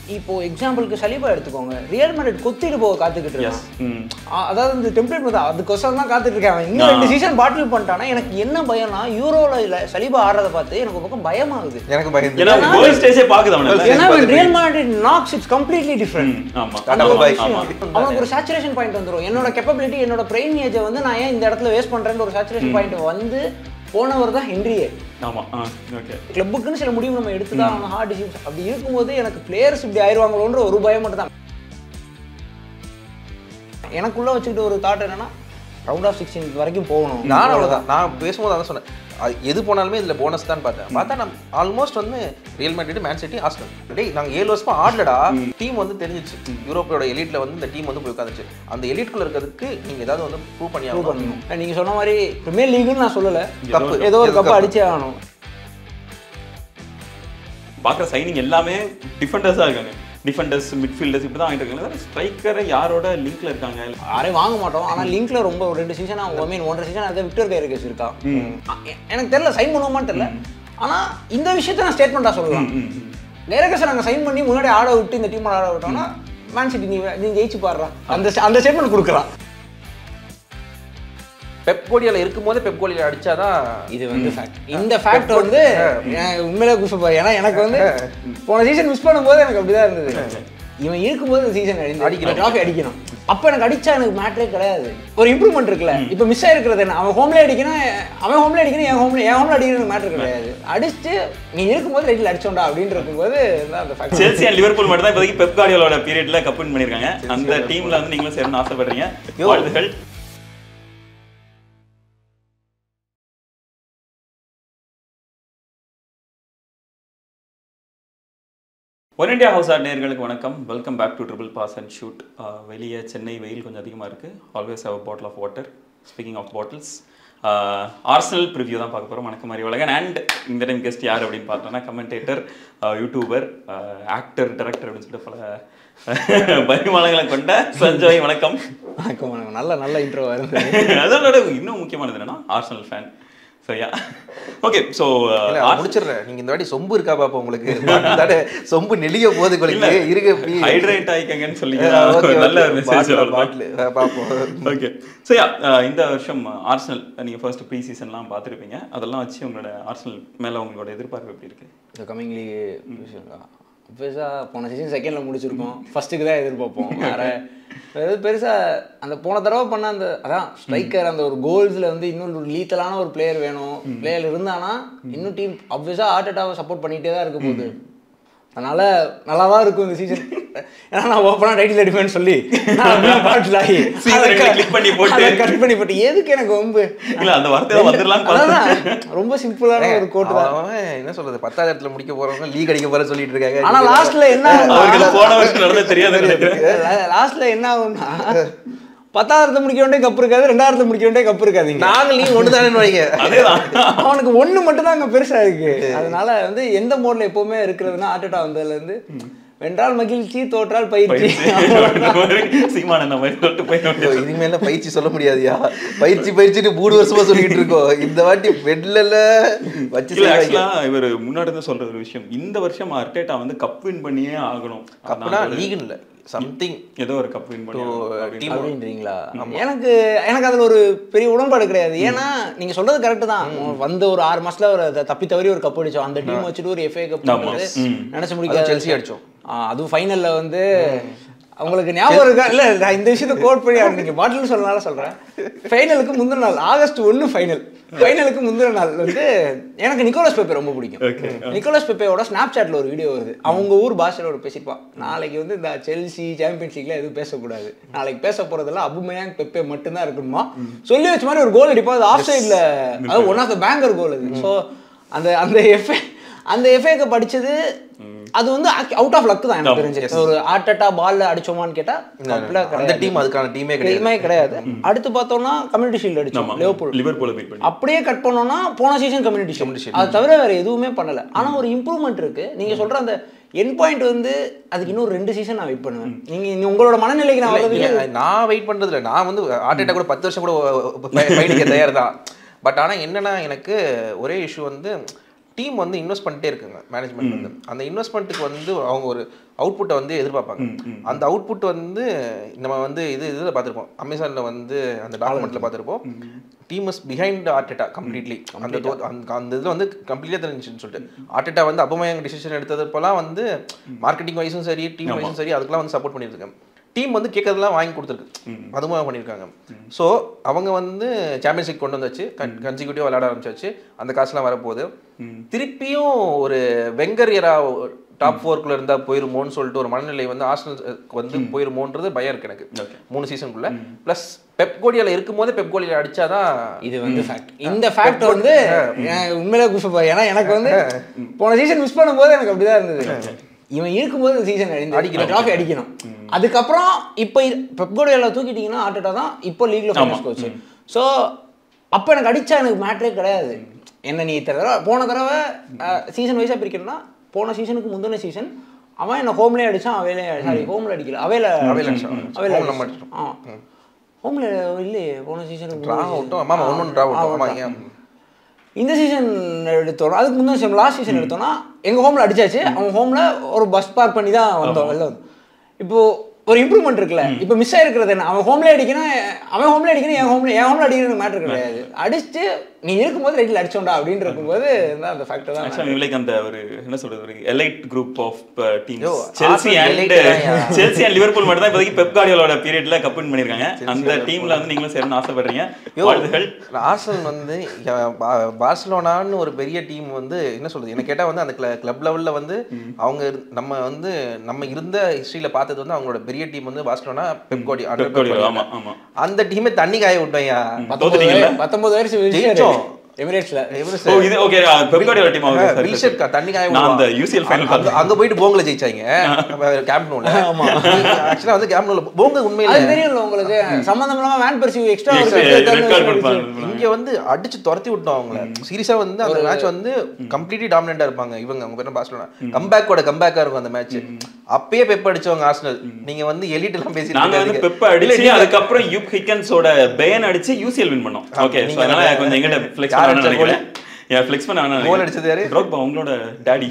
இப்போ எக்ஸாம்பிளுக்கு சலீபா எடுத்துக்கோங்க ரியல் மேரிட் கொத்திட்டு போக காத்துக்கிட்டு எஸ் இருக்கான் ம் ஆ, அதாவது இந்த டெம்ப்ளேட் தான் அதுக்கோசரம் தான் காத்துட்டு இருக்கேன் அவன் இன்னும் ரெண்டு சீசன் பாட்டில் பண்ணிட்டானா எனக்கு என்ன பயம்னா யூரோல இல்ல சலீபா ஆடுறத பார்த்து எனக்கு ஒரு பக்கம் பயமாகுது எனக்கு பயந்து ஏன்னா கோல் ஸ்டேஜே பாக்குது அவனை ஏன்னா Real Madrid knocks it's completely different ஆமா டாடா ஆமா, பாய். ஆமா அவனுக்கு ஒரு சேச்சுரேஷன் பாயிண்ட் வந்துரும் என்னோட கேப்பபிலிட்டி என்னோட பிரெயின் ஏஜை வந்து நான் ஏன் இந்த இடத்துல வேஸ்ட் பண்றேன்னு ஒரு சேச்சுரேஷன் பாயிண்ட் வந்து போனவர் தான் ஹென்ரியே ஆமா ஆ ஓகே கிளப்புக்குன்னு சில முடிவு நம்ம எடுத்து தான் ஆகணும் ஹார்ட் டிசிஷன்ஸ் அப்படி இருக்கும்போது எனக்கு பிளேயர்ஸ் இப்படி ஆயிடுவாங்களோன்ற ஒரு பயம் மட்டும் தான் எனக்குள்ள வச்சுக்கிட்ட ஒரு தாட் என்னன்னா ரவுண்ட் ஆஃப் சிக்ஸ்டீன் வரைக்கும் போகணும் நானும் அவ்வளோதான் நான் பேசும்போது அதான் சொன்னேன் அது எது போனாலுமே இதில் போனஸ் தான் பார்த்தேன் பார்த்தா நான் ஆல்மோஸ்ட் வந்து Real Madrid Man City Aston டேய் நாங்கள் ஏழு வருஷமா ஆடலடா டீம் வந்து தெரிஞ்சிச்சு யூரோப்போட எலிட்ல வந்து இந்த டீம் வந்து போய் உட்காந்துச்சு அந்த எலிட்குள்ள இருக்கிறதுக்கு நீங்க ஏதாவது வந்து ப்ரூவ் பண்ணி ப்ரூவ் ஆகணும் பண்ணணும் நீங்க சொன்ன மாதிரி பிரீமியர் லீக்னு நான் சொல்லல கப்பு ஏதோ ஒரு எது கப்பு கப்பு? அடிச்சே ஆகணும் பாக்குற சைனிங் எல்லாமே டிஃபெண்டர்ஸா இருக்காங்க டிஃபெண்டர்ஸ் மிட்ஃபீல்டர்ஸ் இப்படி தான் ஆகிட்டு இருக்காங்க ஸ்ட்ரைக்கர் யாரோட லிங்க்ல இருக்காங்க யாரையும் வாங்க மாட்டோம் ஆனா லிங்க்ல ரொம்ப ஒரு ரெண்டு சீசன் ஐ மீன் ஒன்றரை சீசன் அதை விக்டர் கைரகஸ் இருக்கா அ- எ- எனக்கு தெரியல சைன் பண்ணுவோமான்னு தெரியல ஆனா இந்த விஷயத்த நான் ஸ்டேட்மெண்டா சொல்லலாம் ம், ம். கைரகஸை நாங்க சைன் பண்ணி முன்னாடி ஆட விட்டு இந்த டீம் ஆட விட்டோம்னா மேன் சிட்டி நீ நீ ஜெயிச்சு பாடுறா அந்த அந்த ஸ்டேட்மெண்ட் கொடுக்கலாம் பெப் கோலியால இருக்கும்போதே பெப் கோலியால அடிச்சாதான் இது வந்து ஃபேக்ட் இந்த ஃபேக்ட் வந்து எனக்கு உண்மையிலே குசப்பா ஏன்னா எனக்கு வந்து போன சீசன் மிஸ் பண்ணும்போது எனக்கு அப்படிதான் இருந்தது இவன் இருக்கும்போது இந்த சீசன் அடிக்கணும் ட்ராஃபி அடிக்கணும் அப்போ எனக்கு அடிச்சா எனக்கு மேட்ரே கிடையாது ஒரு இம்ப்ரூவ்மெண்ட் இருக்குல்ல இப்போ மிஸ் ஆயிருக்கிறது என்ன அவன் ஹோம்ல அடிக்கணும் அவன் ஹோம்ல அடிக்கணும் என் ஹோம்ல என் ஹோம்ல அடிக்கிறது மேட்ரு கிடையாது அடிச்சுட்டு நீ இருக்கும்போது ரைட்டில் அடிச்சோண்டா அப்படின்னு இருக்கும்போது தான் அந்த ஃபேக்ட் செல்சி அண்ட் லிவர்பூல் மட்டும் தான் இப்போதைக்கு பெப் கார்டியோலோட பீரியட்ல கப் வின் பண்ணிருக்காங்க அந்த டீம்ல வந்து நீங்களும் சேரணும்னு ஆசைப்படுறீங்க வாழ்த்துகள் ஒன் இண்டியா ஹவுஸ் ஆர் நேர்களுக்கு வணக்கம் welcome back to triple pass and shoot வெளியே சென்னை வெயில் கொஞ்சம் அதிகமாக இருக்குது always have bottle of water speaking of bottles Arsenal preview தான் பார்க்க போகிறோம் வணக்கம் மாதிரி உலகன் அண்ட் இந்த டைம் கெஸ்ட் யார் அப்படின்னு பார்த்தோன்னா கமெண்டேட்டர் யூடியூபர் ஆக்டர் டைரக்டர் அப்படின்னு சொல்லிட்டு பல பரிமாணங்களை கொண்ட சஞ்சய் வணக்கம் வணக்கம் வணக்கம் நல்ல நல்ல இன்ட்ரோ இருந்தது அதோட இன்னும் முக்கியமானது என்னன்னா ஆர்சனல் ஃபேன் சரியா ஓகே ஸோ இல்ல, நான் முடிச்சிடுறேன் நீங்க இந்த வாட்டி சொம்பு இருக்கா பாப்பா உங்களுக்கு தானே சொம்பு நெளிய போகுது உங்களுக்கு இருக்க please. ஹைட்ரேட் ஆயிக்கங்கன்னு சொல்லி ஆ, okay, நல்ல okay. Message Bottle, bottle. ஆ, பாப்போம் ஓகே ஸோ யா இந்த வருஷம் ஆர்சனல் நீங்கள் ஃபர்ஸ்ட் ப்ரீ சீசன்லாம் பார்த்துருப்பீங்க அதெல்லாம் வச்சு உங்களோட ஆர்சனல் மேலே உங்களோட எதிர்பார்ப்பு எப்படி இருக்கு இந்த கமிங் லீக் பெருசாக போன சீசன் செகண்டில் முடிச்சிருக்கோம் ஃபர்ஸ்ட்டுக்கு தான் எதிர்பார்ப்போம் வேற வேற எதுவும் பெருசாக அந்த போன தடவை பண்ண அந்த அதான் ஸ்ட்ரைக்கர் அந்த ஒரு கோல்ஸில் வந்து இன்னும் ஒரு லீத்தலான ஒரு பிளேயர் வேணும் பிளேயர் இருந்தானா இன்னும் டீம் அப்வியஸாக ஆர்டட்டாவை சப்போர்ட் பண்ணிகிட்டே தான் இருக்க போகுது அதனால நல்லா தான் இருக்கும் இந்த சீசன் ஏன்னா நான் ஓப்பனாக டைட்டில் அடிப்பேன்னு சொல்லி பாட்டில் ஆகி Season ரெண்டுல click பண்ணி போட்டு. கட் பண்ணி போட்டு எதுக்கு எனக்கு வம்பு இல்ல அந்த வார்த்தையில வந்துடலாம்னு பார்த்தேன் அதான் ரொம்ப சிம்பிளான ஒரு கோட்டு தான் அவன் அவன் என்ன சொல்றது பத்தாவது இடத்துல முடிக்க போறவங்க லீக் அடிக்க போற சொல்லிட்டு இருக்காங்க ஆனா லாஸ்ட்ல என்ன அவருக்கு போன வருஷம் நடந்தது தெரியாது நினைக்கிறேன் லாஸ்ட்ல என்ன ஆகும்னா பத்தாயிரத்துல முடிக்க வேண்டிய கப்பு இருக்காது ரெண்டாயிரத்துல முடிக்க வேண்டிய கப்பு இருக்காதுங்க நாங்க லீக் ஒன்று தானே வைங்க அதேதான் அவனுக்கு ஒண்ணு மட்டும் தான் அங்க பெருசா இருக்கு அதனால வந்து எந்த மோட்ல எப்பவுமே இருக்கிறதுனா ஆட்டோட்டா வந்ததுல இருந்து வென்றால் மகிழ்ச்சி தோற்றால் பயிற்சி சீமான இந்த மாதிரி சொல்லிட்டு போயிட்டு இனிமேல பயிற்சி சொல்ல முடியாதுயா பயிற்சி பயிற்சிட்டு மூணு வருஷமா சொல்லிட்டு இருக்கோம் இந்த வாட்டி பெட்ல வச்சு இல்ல செய்வாங்க ஆக்சுவலா இவர் முன்னாடி இருந்து சொல்ற ஒரு விஷயம் இந்த வருஷம் அர்டேட்டா வந்து கப் வின் பண்ணியே ஆகணும் அப்படின்னா லீக் இல்ல சம்திங் ஏதோ ஒரு கப் வின் பண்ணி ஆகணும் டீம் அப்படின்றீங்களா எனக்கு எனக்கு அதுல ஒரு பெரிய உடன்பாடு கிடையாது ஏன்னா நீங்க சொல்றது கரெக்ட் தான் வந்து ஒரு ஆறு மாசத்துல ஒரு த- தப்பி தவறி ஒரு கப் அடிச்சோம் அந்த டீம் வச்சுட்டு ஒரு எஃப்ஏ கப் ஆமா. ம். நினைச்சு முடிக்காது செல்சி அடிச்சோம். ஆ, அதுவும் ஃபைனல்ல வந்து அவங்களுக்கு ஞாபகம் இருக்கா இல்ல நான் இந்த விஷயத்த கோட் பண்ணி ஆடு- நீங்க பாட்டில் சொன்னனால சொல்றேன் ஃபைனலுக்கு முந்தின நாள் ஆகஸ்ட் ஒன்னு ஃபைனல் ஃபைனலுக்கு முந்தின நாள் வந்து எனக்கு நிக்கோலஸ் பெப்பே ரொம்ப பிடிக்கும் Okay. நிக்கோலஸ் பெப்பேவோட ஸ்னாப் சாட்ல ஒரு வீடியோ வருது அவங்க ஊர் பாஷையில ஒரு பேசிப்பான் நாளைக்கு வந்து இந்த செல்சி சாம்பியன்ஸ் லீக்ல எதுவும் பேசக்கூடாது நாளைக்கு பேச போறதெல்லாம் அபுமேயாங் பெப்பே மட்டும்தான் இருக்கணுமா சொல்லி வச்ச மாதிரி ஒரு கோல் அடிப்பா அது ஆஃப் சைட்ல அது one of the banger goal அது ஸோ அந்த அந்த எஃப்ஏ அந்த எஃப்ஏக்கு படிச்சது அது வந்து அவுட் ஆஃப் லக் தான் எனக்கு தெரிஞ்சு ஒரு ஆட்டட்டா பால்ல அடிச்சோமான்னு கேட்டா அப்படிலாம் அந்த கிடையாது டீம் அதுக்கான டீமே கிடையாது டீமே கிடையாது அடுத்து பார்த்தோம்னா கம்யூனிட்டி ஷீல்டு அடிச்சோம் ஆமா லிவர்பூல் லிவர்பூல பீட் பண்ணி அப்படியே கட் பண்ணோம்னா போன சீசன் கம்யூனிட்டி ஷீல்ட் அது தவிர வேற எதுவுமே பண்ணல ஆனா ஒரு இம்ப்ரூவ்மெண்ட் இருக்கு நீங்க சொல்ற அந்த என் பாயிண்ட் வந்து அதுக்கு இன்னும் ரெண்டு சீசன் நான் வெயிட் பண்ணுவேன் நீங்க நீ உங்களோட மனநிலைக்கு நான் இல்ல, வர்றதுக்கு இல்ல, நான் வெயிட் பண்றதுல நான் வந்து ஆர்டேட்டா கூட பத்து வருஷம் கூட பயணிக்க தயார் தான் பட் ஆனா என்னன்னா எனக்கு ஒரே இஷ்யூ வந்து டீம் வந்து இன்வெஸ்ட் பண்ணிட்டே இருக்குங்க மேனேஜ்மெண்ட் வந்து அந்த இன்வெஸ்ட்மெண்ட்டுக்கு வந்து அவங்க ஒரு அவுட்புட்டை வந்து எதிர்பார்ப்பாங்க அந்த அவுட்புட் வந்து நம்ம வந்து இது இதில் பார்த்துருப்போம் அமேசானில் வந்து அந்த டாக்குமெண்ட்டில் பார்த்துருப்போம் team is behind Arteta completely அந்த தோ- அந்த அந்த இதில் வந்து கம்ப்ளீட்டாக தெரிஞ்சுன்னு சொல்லிட்டு ஆர்டெட்டா வந்து அப்பமயம் டிசிஷன் எடுத்ததுப்பெல்லாம் வந்து மார்க்கெட்டிங் வைஸும் சரி டீம் வைஸும் சரி அதுக்கெல்லாம் வந்து சப்போர்ட் பண்ணியிருக்காங்க டீம் வந்து கேட்கறதெல்லாம் வாங்கி கொடுத்துருக்கு அதுவும் பண்ணியிருக்காங்க ஸோ அவங்க வந்து சாம்பியன்ஸ் லீக் கொண்டு வந்தாச்சு கன்சிக்யூட்டிவ் விளையாட ஆரம்பிச்சாச்சு அந்த காசுலாம் வரப்போகுது திருப்பியும் ஒரு வெங்கர் எரா டாப் ஃபோர்க்குள்ள இருந்தா போயிருமோன்னு சொல்லிட்டு ஒரு மனநிலை வந்து ஆர்சனல் வந்து போயிருமோன்றது பயம் இருக்கு எனக்கு மூணு சீசனுக்குள்ள ப்ளஸ் பெப் கோடியால இருக்கும்போதே பெப் கோடியால அடிச்சாதான் இது வந்து ஃபேக்ட் இந்த ஃபேக்ட் வந்து எனக்கு உண்மையிலே குஷப்பா ஏன்னா எனக்கு வந்து போன சீசன் மிஸ் பண்ணும்போது எனக்கு அப்படிதான் இருந்தது இவன் இருக்கும்போது இந்த சீசன் அடிக்கணும் ட்ராஃபி அடிக்கணும் அதுக்கப்புறம் இப்போ பெப்கோடியால தூக்கிட்டீங்கன்னா ஆர்டேட்டா தான் இப்போ லீக்ல ஃபைனல்ஸ் கோச் ஸோ அப்போ எனக்கு அடிச்சா எனக்கு மேட்ரே கிடையாது என்ன நீ இத்தனை தடவை போன தடவை சீசன் வைஸாக பிரிக்கணும்னா போன சீசனுக்கு முந்தின சீசன் அவன் என்ன ஹோம்லேயே அடிச்சான் அவையிலே சாரி ஹோம்ல அடிக்கல அவையில அவையில அடிச்சான். அவையில Home ல அடிச்சான். அடிச்சான். ஆ ஹோம்ல இல்லையே போன சீசனுக்கு ட்ரா விட்டோம் ஆமா ஒன்று ஒன்று ட்ரா விட்டோம் ஆமா ஏன் இந்த சீசன் எடுத்தோம் அதுக்கு முந்தின சீசன் லாஸ்ட் சீசன் எடுத்தோம்னா எங்க ஹோம்ல அடிச்சாச்சு அவன் ஹோம்ல ஒரு பஸ் பார்க் பண்ணி தான் வந்தோம் வெளில வந்தோம் இப்போ ஒரு இம்ப்ரூவ்மெண்ட் இருக்குல்ல இப்போ மிஸ் ஆயிருக்கிறது என்ன அவன் ஹோம்ல அடிக்கணும் அவன் ஹோம்ல அடிக்கணும் என் ஹோம்ல என் ஹோம்ல அடிக்கணும் மேட்டர் கிடையாது அடிச்சுட்டு நீ இருக்கும்போது ரைட்டில் அடிச்சோண்டா அப்படின்னு இருக்கும்போது தான் அந்த ஃபேக்டர் தான் ஆக்சுவலா லைக் அந்த ஒரு என்ன சொல்றது ஒரு எலைட் குரூப் ஆஃப் டீம்ஸ் யோ, செல்சி Arsenal அண்ட் elite தான்யா. செல்சி அண்ட் லிவர்பூல் மட்டும் தான் இப்போதைக்கு பெப் கார்டியோலோட பீரியட்ல கப் வின் பண்ணிருக்காங்க அந்த டீம்ல வந்து நீங்களும் சேரணும்னு ஆசைப்படுறீங்க வாழ்த்துகள் ஆர்சனல் வந்து அஹ், பா- பார்சிலோனான்னு ஒரு பெரிய டீம் வந்து என்ன சொல்றது என்ன கேட்டா வந்து அந்த கிளப் லெவல்ல வந்து அவங்க இரு- நம்ம வந்து நம்ம இருந்த ஹிஸ்டரியில பார்த்தது வந்து அவங்களோட பெரிய டீம் வந்து பார்சிலோனா பெப்கோடி பெப் கார்டியோலா ஆமா ஆமா அந்த டீமே தண்ணி காய விட்டோம்யா தோத்துட்டீங்கல்ல? பத்தொன்பது வயசு ஜெயிச்சோம். எமிரேட்ஸ்ல ஓ இது ஓகே பெப் கார்டியோலா டீம் ஆகுது சரி, வில்ஷெட் சரி. கா- தண்ணி காய நான் அந்த விடுவான். யூசிஎல் ஃபைனல் அங்க- அங்க போயிட்டு போங்கல ஜெயிச்சாங்க கேம்ப் நூல ஆக்சுவலா வந்து கேம்ப் நூல போங்க உண்மையில அது தெரியும்ல உங்களுக்கு சம்பந்தம் இல்லாம van Persie extra Extra red card கொடுப்பாங்க. இங்க வந்து அடிச்சு துரத்தி விட்டோம் அவங்கள சீரியஸா வந்து அந்த மேட்ச் வந்து கம்ப்ளீட்லி டாமினண்டா இருப்பாங்க இவங்க அவங்க பேர் பார்சலோனா கம்பேக்கோட கம்பேக்கா இருக்கும் அந்த மேட்ச் அப்பயே பெப் அடிச்சவங்க ஆர்சனல் நீங்க வந்து எலிட் எல்லாம் பேசிட்டு நாங்க வந்து இருக்காதீங்க. பெப்ப அடிச்சு அதுக்கப்புறம் யூப் ஹிக்கன்ஸோட பேன் அடிச்சு யூசிஎல் வின் பண்ணோம் ஓகே நீங்க அதனால வந்து கொஞ்சம் எங்கிட்ட ஃபிளெக்ஸ் யார் பண்ண அடிச்ச நினைக்கிறேன் ஏன் ஃபிளெக்ஸ் பண்ண வேணாம் Goal அடிச்சது யாரு? ட்ரோக்பா உங்களோட டாடி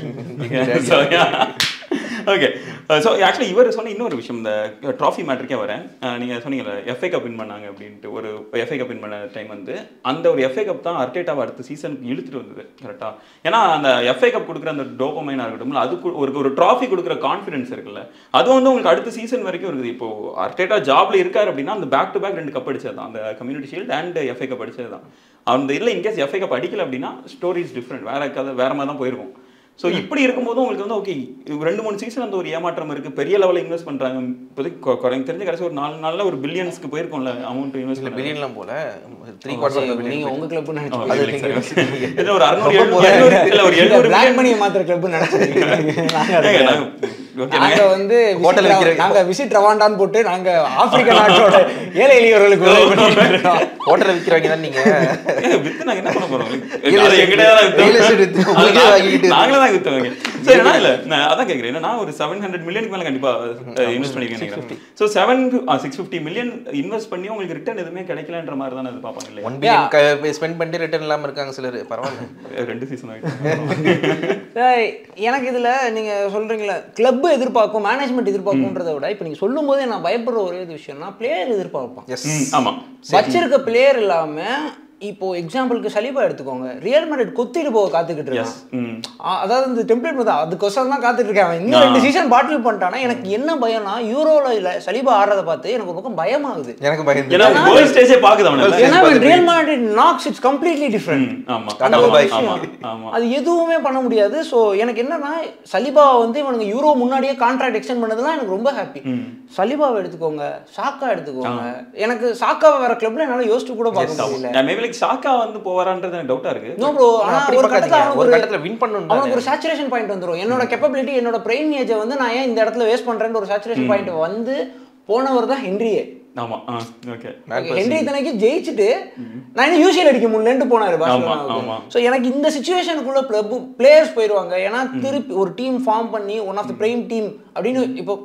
ஓகே ஸோ ஆக்சுவலி இவர் சொன்ன இன்னொரு விஷயம் இந்த ட்ராஃபி மேட்ருக்கே வரேன் அஹ் நீங்க சொன்னீங்கல்ல எஃப்ஐ கப் வின் பண்ணாங்க அப்படின்ட்டு ஒரு எஃப்ஐ கப் வின் பண்ண டைம் வந்து அந்த ஒரு எஃப்ஐ கப் தான் அர்டேட்டாவை அடுத்த சீசனுக்கு இழுத்துட்டு வந்தது கரெக்டா ஏன்னா அந்த எஃப்ஐ கப் கொடுக்குற அந்த டோபமைனா இருக்கட்டும் அது கு- ஒரு ஒரு ட்ராஃபி கொடுக்குற கான்ஃபிடன்ஸ் இருக்குல்ல அது வந்து உங்களுக்கு அடுத்த சீசன் வரைக்கும் இருக்குது இப்போ அர்டேட்டா ஜாப்ல இருக்காரு அப்படின்னா அந்த பேக் டு பேக் ரெண்டு கப் அடிச்சது தான் அந்த community shield and FA cup அடிச்சது தான் அந்த இதில் இன்கேஸ் எஃப்ஐ கப் அடிக்கல அப்படின்னா ஸ்டோரிஸ் டிஃப்ரெண்ட் வேற கதை வேற மாதிரி தான் போயிருக்கும் ஸோ இப்படி இருக்கும்போது உங்களுக்கு வந்து ஓகே ரெண்டு மூணு சீசன் அந்த ஒரு ஏமாற்றம் இருக்கு பெரிய லெவலில் இன்வெஸ்ட் பண்றாங்க இப்போதைக்கு கொ- குறைஞ்ச தெரிஞ்ச கடைசி ஒரு நாலு நாள்ல ஒரு பில்லியன்ஸ்க்கு போயிருக்கும்ல அமௌண்ட் இன்வெஸ்ட் இல்ல பண்ணி பில்லியன்லாம் போல த்ரீ குவார்டர் நீங்க உங்க கிளப் நினைச்சு அது இது ஒரு அறுநூறு எழுநூறு எழுநூறு இல்ல ஒரு எழுநூறு பிளாக் பண்ணி மாத்திர கிளப் நினைச்சிருக்கீங்க ஓகே நாங்க வந்து Hotel visit வைக்கிற- Rwa- நாங்க விசிட் ரவாண்டான்னு போட்டு நாங்க ஆப்பிரிக்க நாட்டோட ஏழை எளியவர்களுக்கு உதவி பண்ணிட்டு இருக்கோம். ஹோட்டல்ல விக்கிறவங்க தான் நீங்க வித்து நாங்க என்ன பண்ண போறோம் Real அது estate- எங்கிட்ட தான் வித்தோம். real estate வித்து அது உங்களுக்கே நான்- வாங்கிக்கிட்டு. நாங்களே தான் வித்தவங்க சரி நான் இல்ல நான் அதான் கேக்குறேன் ஏன்னா நான் ஒரு செவன் ஹண்ட்ரட் மில்லியனுக்கு மேல கண்டிப்பா இன்வெஸ்ட் பண்ணிருக்கேன் so seven six fifty million invest பண்ணி உங்களுக்கு ரிட்டர்ன் எதுவுமே கிடைக்கலன்ற மாதிரி தானே அது பார்ப்பாங்க இல்லையா ஒன் பில்லியன் ஸ்பெண்ட் பண்ணிட்டு ரிட்டர்ன் இல்லாம இருக்காங்க சிலர் பரவாயில்ல ரெண்டு சீசன் ஆயிட்டு ஏய், எனக்கு இதுல நீங்க சொல்றீங்களா கிளப் எதிர்பார்க்கும் மேனேஜ்மெண்ட் எதிர்பார்க்கும்ன்றதை விட இப்போ நீங்க சொல்லும் போதே நான் பயப்படுற ஒரே ஒரு விஷயம்னா பிளேயர் எதிர்பார்ப்பான் எஸ் ம், ஆமா வச்சிருக்க பிளேயர் இல்லாம இப்போ எக்ஸாம்பிளுக்கு சலீபா எடுத்துக்கோங்க ரியல் மேட்ரிட் கொத்திட்டு போக காத்துக்கிட்டு இருக்கான் ம் ஆ- அதாவது இந்த டெம்ப்ளேட் தான் அதுக்கோசரம் தான் காத்துட்டு இருக்கேன் அவன் இன்னும் ரெண்டு சீசன் பாட்டில் பண்ணிட்டானா எனக்கு என்ன பயம்னா யூரோல இல்ல சலீபா ஆடுறத பார்த்து எனக்கு ஒரு பக்கம் பயமாகுது எனக்கு பயந்து ஏன்னா கோல் ஸ்டேஜே பாக்குது அவனை ஏன்னா Real Madrid knocks it's completely different ம், ஆமா Tata ஆமா, bye. ஆமா ஆமா அது எதுவுமே பண்ண முடியாது ஸோ எனக்கு என்னன்னா சலிபா வந்து இவனுங்க யூரோ முன்னாடியே கான்ட்ராக்ட் எக்ஸ்டெண்ட் பண்ணதுலாம் எனக்கு ரொம்ப ஹாப்பி சலிபாவை எடுத்துக்கோங்க சாக்கா எடுத்துக்கோங்க எனக்கு சாக்காவை வேற கிளப்ல என்னால யோசிச்சு கூட பார்க்க முடியல மேபி லைக் ஷாக்கா வந்து போவாரான்றது எனக்கு டவுட்டா இருக்கு நோ ப்ரோ ஆனா அப்படி ஒரு கட்டத்துல பார்க்காதீங்க அவனுக்கு ஒரு ஒரு கட்டத்துல வின் பண்ணணும் அவனுக்கு ஒரு சேச்சுரேஷன் பாயிண்ட் வந்துரும் என்னோட கேப்பபிலிட்டி என்னோட பிரெயின் ஏஜை வந்து நான் ஏன் இந்த இடத்துல வேஸ்ட் பண்றேன்னு ஒரு சேச்சுரேஷன் பாயிண்ட் வந்து போனவர் தான் ஹென்ரியே ஆமா ஓகே ஹென்ரி தனக்கு ஜெயிச்சுட்டு நான் என்ன யூசிஎல் அடிக்க முடியலன்ட்டு போனாரு ஆமா. பார்சலோனாவுக்கு ஸோ எனக்கு இந்த சுச்சுவேஷனுக்குள்ள பிளேயர்ஸ் போயிடுவாங்க ஏன்னா திருப்பி ஒரு டீம் ஃபார்ம் பண்ணி one of the prime team அப்படின்னு இப்போ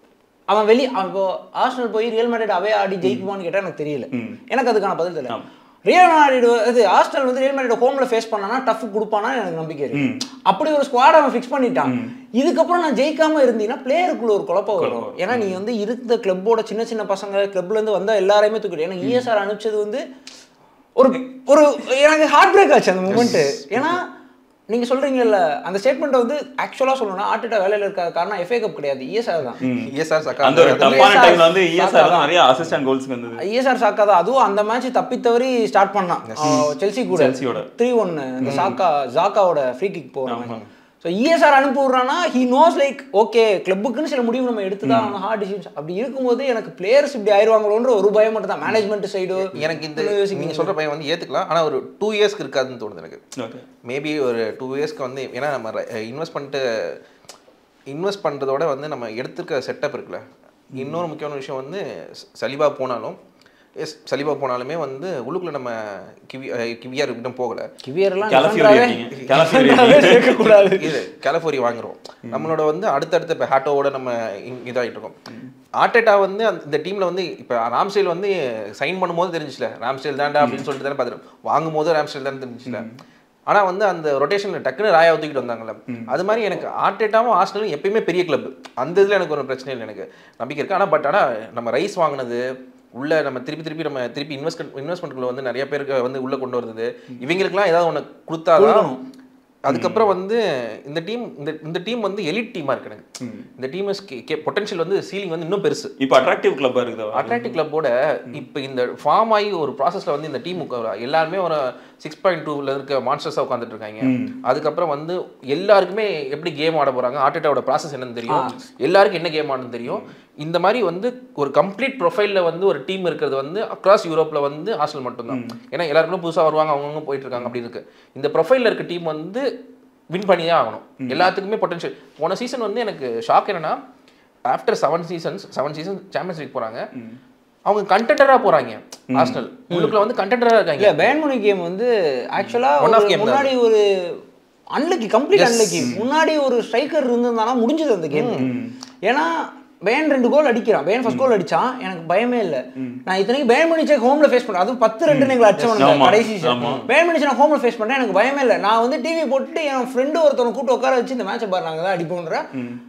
அவன் வெளி அவன் இப்போ ஆர்சனல் போய் ரியல் மேட்ரிட் அவே ஆடி ஜெயிக்குமான்னு கேட்டா எனக்கு தெரியல எனக்கு அதுக்கான பதில் தெரியல ஆமா. ரியல் மேட்ரிட் இது ஹாஸ்டல் வந்து ரியல் மேட்ரிட் ஹோம்ல ஃபேஸ் பண்ணானா டஃப் கொடுப்பானா எனக்கு நம்பிக்கை இருக்கு அப்படி ஒரு ஸ்குவாட் அவன் ஃபிக்ஸ் பண்ணிட்டான் இதுக்கப்புறம் நான் ஜெயிக்காம இருந்தீங்கன்னா பிளேயருக்குள்ள ஒரு குழப்பம் வரும் ஏன்னா நீ வந்து இருந்த கிளப்போட சின்ன சின்ன பசங்க கிளப்ல இருந்து வந்தா எல்லாரையுமே தூக்கிட்டு ஏன்னா இஎஸ்ஆர் அனுப்பிச்சது வந்து ஒரு ஒரு எனக்கு ஹார்ட் பிரேக் ஆச்சு அந்த மூமெண்ட் ஏன்னா நீங்க சொல்றீங்கல்ல அந்த ஸ்டேட்மெண்ட் வந்து ஆக்சுவலா சொல்லணும்னா ஆர்டிட்டா வேலையில இருக்காத காரணம் எஃப்ஏ கப் கிடையாது இஎஸ்ஆர் தான் இஎஸ்ஆர் சக்கா அந்த ஒரு டஃப்பான ESR டைம்ல வந்து இஎஸ்ஆர் சாக்கா தான் நிறைய அசிஸ்டன்ட் கோல்ஸ் வந்தது ஐஎஸ்ஆர் சாக்கா தான் அதுவும் அந்த மேட்ச் தப்பி தவறி ஸ்டார்ட் பண்ணான் செல்சி கூட செல்சியோட. த்ரீ ஒன்னு இந்த சாக்கா ஜாக்காவோட ஃப்ரீ கிக் போறாங்க ஸோ இஎஸ்ஆர் அனுப்பி விட்றான்னா ஹி நோஸ் லைக் ஓகே கிளப்புக்குன்னு சில முடிவு நம்ம எடுத்து தான் ஹார்ட் டிசிஷன்ஸ் அப்படி இருக்கும்போது எனக்கு பிளேயர்ஸ் இப்படி ஆயிருவாங்களோன்ற ஒரு பயம் மட்டும் தான் மேனேஜ்மெண்ட் சைடு எனக்கு இந்த நீங்க சொல்ற பையன் வந்து ஏத்துக்கலாம் ஆனா ஒரு டூ இயர்ஸ்க்கு இருக்காதுன்னு தோணுது எனக்கு ஓகே மேபி ஒரு டூ இயர்ஸ்க்கு வந்து ஏன்னா நம்ம இன்வெஸ்ட் பண்ணிட்டு இன்வெஸ்ட் பண்ணுறதோட வந்து நம்ம எடுத்துருக்க செட்டப் இருக்குல்ல இன்னொரு முக்கியமான விஷயம் வந்து ச- சலிபா போனாலும் எஸ் சலிபா போனாலுமே வந்து உள்ளுக்குள்ள நம்ம கிவி அஹ் கிவியார் கிட்ட போகல கிவியர்லாம் Calafiori இருக்கீங்க. Calafiori சேர்க்கக்கூடாது இது கலிஃபோரி வாங்குறோம் நம்மளோட வந்து அடுத்தடுத்த இப்போ ஹாட்டோவோட நம்ம இங்- இதாகிட்டு இருக்கோம் ஆர்டேட்டா வந்து அந்த இந்த டீமில் வந்து இப்போ ராம்ஸ்டைல் வந்து சைன் பண்ணும்போது தெரிஞ்சிச்சுல ராம்ஸ்டைல் தான்டா அப்படின்னு சொல்லிட்டு தானே பார்த்துட்டு வாங்கும் போது ராம்ஸ்டைல் தான் தெரிஞ்சிச்சுல ஆனால் வந்து அந்த ரொட்டேஷனில் டக்குன்னு ராயா ஒத்துக்கிட்டு வந்தாங்கல்ல அது மாதிரி எனக்கு ஆர்டேட்டாவும் ஆஸ்டலும் எப்பயுமே பெரிய கிளப் அந்த இதில் எனக்கு ஒரு பிரச்சனை இல்லை எனக்கு நம்பிக்கை இருக்குது ஆனால் பட் ஆனால் நம்ம ரைஸ் வாங்கினது உள்ள நம்ம திருப்பி திருப்பி நம்ம திருப்பி இன்வெஸ்ட் இன்வெஸ்ட்மெண்ட்டுக்குள்ள வந்து நிறைய பேருக்கு வந்து உள்ள கொண்டு வருது இவங்களுக்குலாம் ஏதாவது ஒன்று கொடுத்தாதான் அதுக்கப்புறம் வந்து இந்த டீம் இந்த இந்த டீம் வந்து எலிட் டீமா இருக்கு எனக்கு இந்த டீம் பொட்டன்ஷியல் வந்து சீலிங் வந்து இன்னும் பெருசு இப்போ அட்ராக்டிவ் கிளப்பா இருக்குதா அட்லாண்டிக் கிளப்போட இப்போ இந்த ஃபார்ம் ஆகி ஒரு ப்ராசஸ்ல வந்து இந்த டீம் எல்லாருமே ஒரு சிக்ஸ் பாயிண்ட் டூவில் இருக்க மான்ஸ்டர்ஸாக உட்காந்துட்டு இருக்காங்க அதுக்கப்புறம் வந்து எல்லாருக்குமே எப்படி கேம் ஆட போறாங்க ஆர்டேட்டாவோட ப்ராசஸ் என்னன்னு தெரியும் எல்லாருக்கும் என்ன கேம் ஆடணும்னு தெரியும் இந்த மாதிரி வந்து ஒரு கம்ப்ளீட் ப்ரொஃபைலில் வந்து ஒரு டீம் இருக்கிறது வந்து அக்ராஸ் யூரோப்பில் வந்து ஹாஸ்டல் மட்டும்தான் ஏன்னா எல்லாருக்குமே புதுசாக வருவாங்க அவங்கவுங்க போயிட்டு இருக்காங்க அப்படி இருக்கு இந்த ப்ரொஃபைலில் இருக்க டீம் வந்து வின் பண்ணி தான் ஆகணும் எல்லாத்துக்குமே பொட்டன்ஷியல் போன சீசன் வந்து எனக்கு ஷாக் என்னன்னா after seven seasons seven season champions league போறாங்க அவங்க கண்டென்டரா போறாங்க ஆர்சனல் உள்ளுக்குள்ள வந்து கண்டென்டரா இருக்காங்க இல்ல பேன்முனி கேம் வந்து ஆக்சுவலா One of game தான் முன்னாடி ஒரு அன்லக்கி கம்ப்ளீட் அன்லக்கி முன்னாடி ஒரு ஸ்ட்ரைக்கர் இருந்திருந்தானா முடிஞ்சது அந்த கேம் ஏன்னா பேன் ரெண்டு கோல் அடிக்கிறான் பேன் ஃபர்ஸ்ட் கோல் அடிச்சான் எனக்கு பயமே இல்ல நான் இத்தனைக்கு பேன் மணிச்சே ஹோம்ல ஃபேஸ் பண்றேன் அதுவும் பத்து ரெண்டு எங்களை அடிச்சவனுங்க ஆமா, கடைசி ஆமா. பேன் மணிச்சு நான் ஹோம்ல ஃபேஸ் பண்றேன் எனக்கு பயமே இல்ல நான் வந்து டிவி போட்டுட்டு என் ஃப்ரெண்டு ஒருத்தவங்க கூட்டு உட்கார வச்சு இந்த மேட்சை பாரு நாங்க தான் அடிப்போன்ற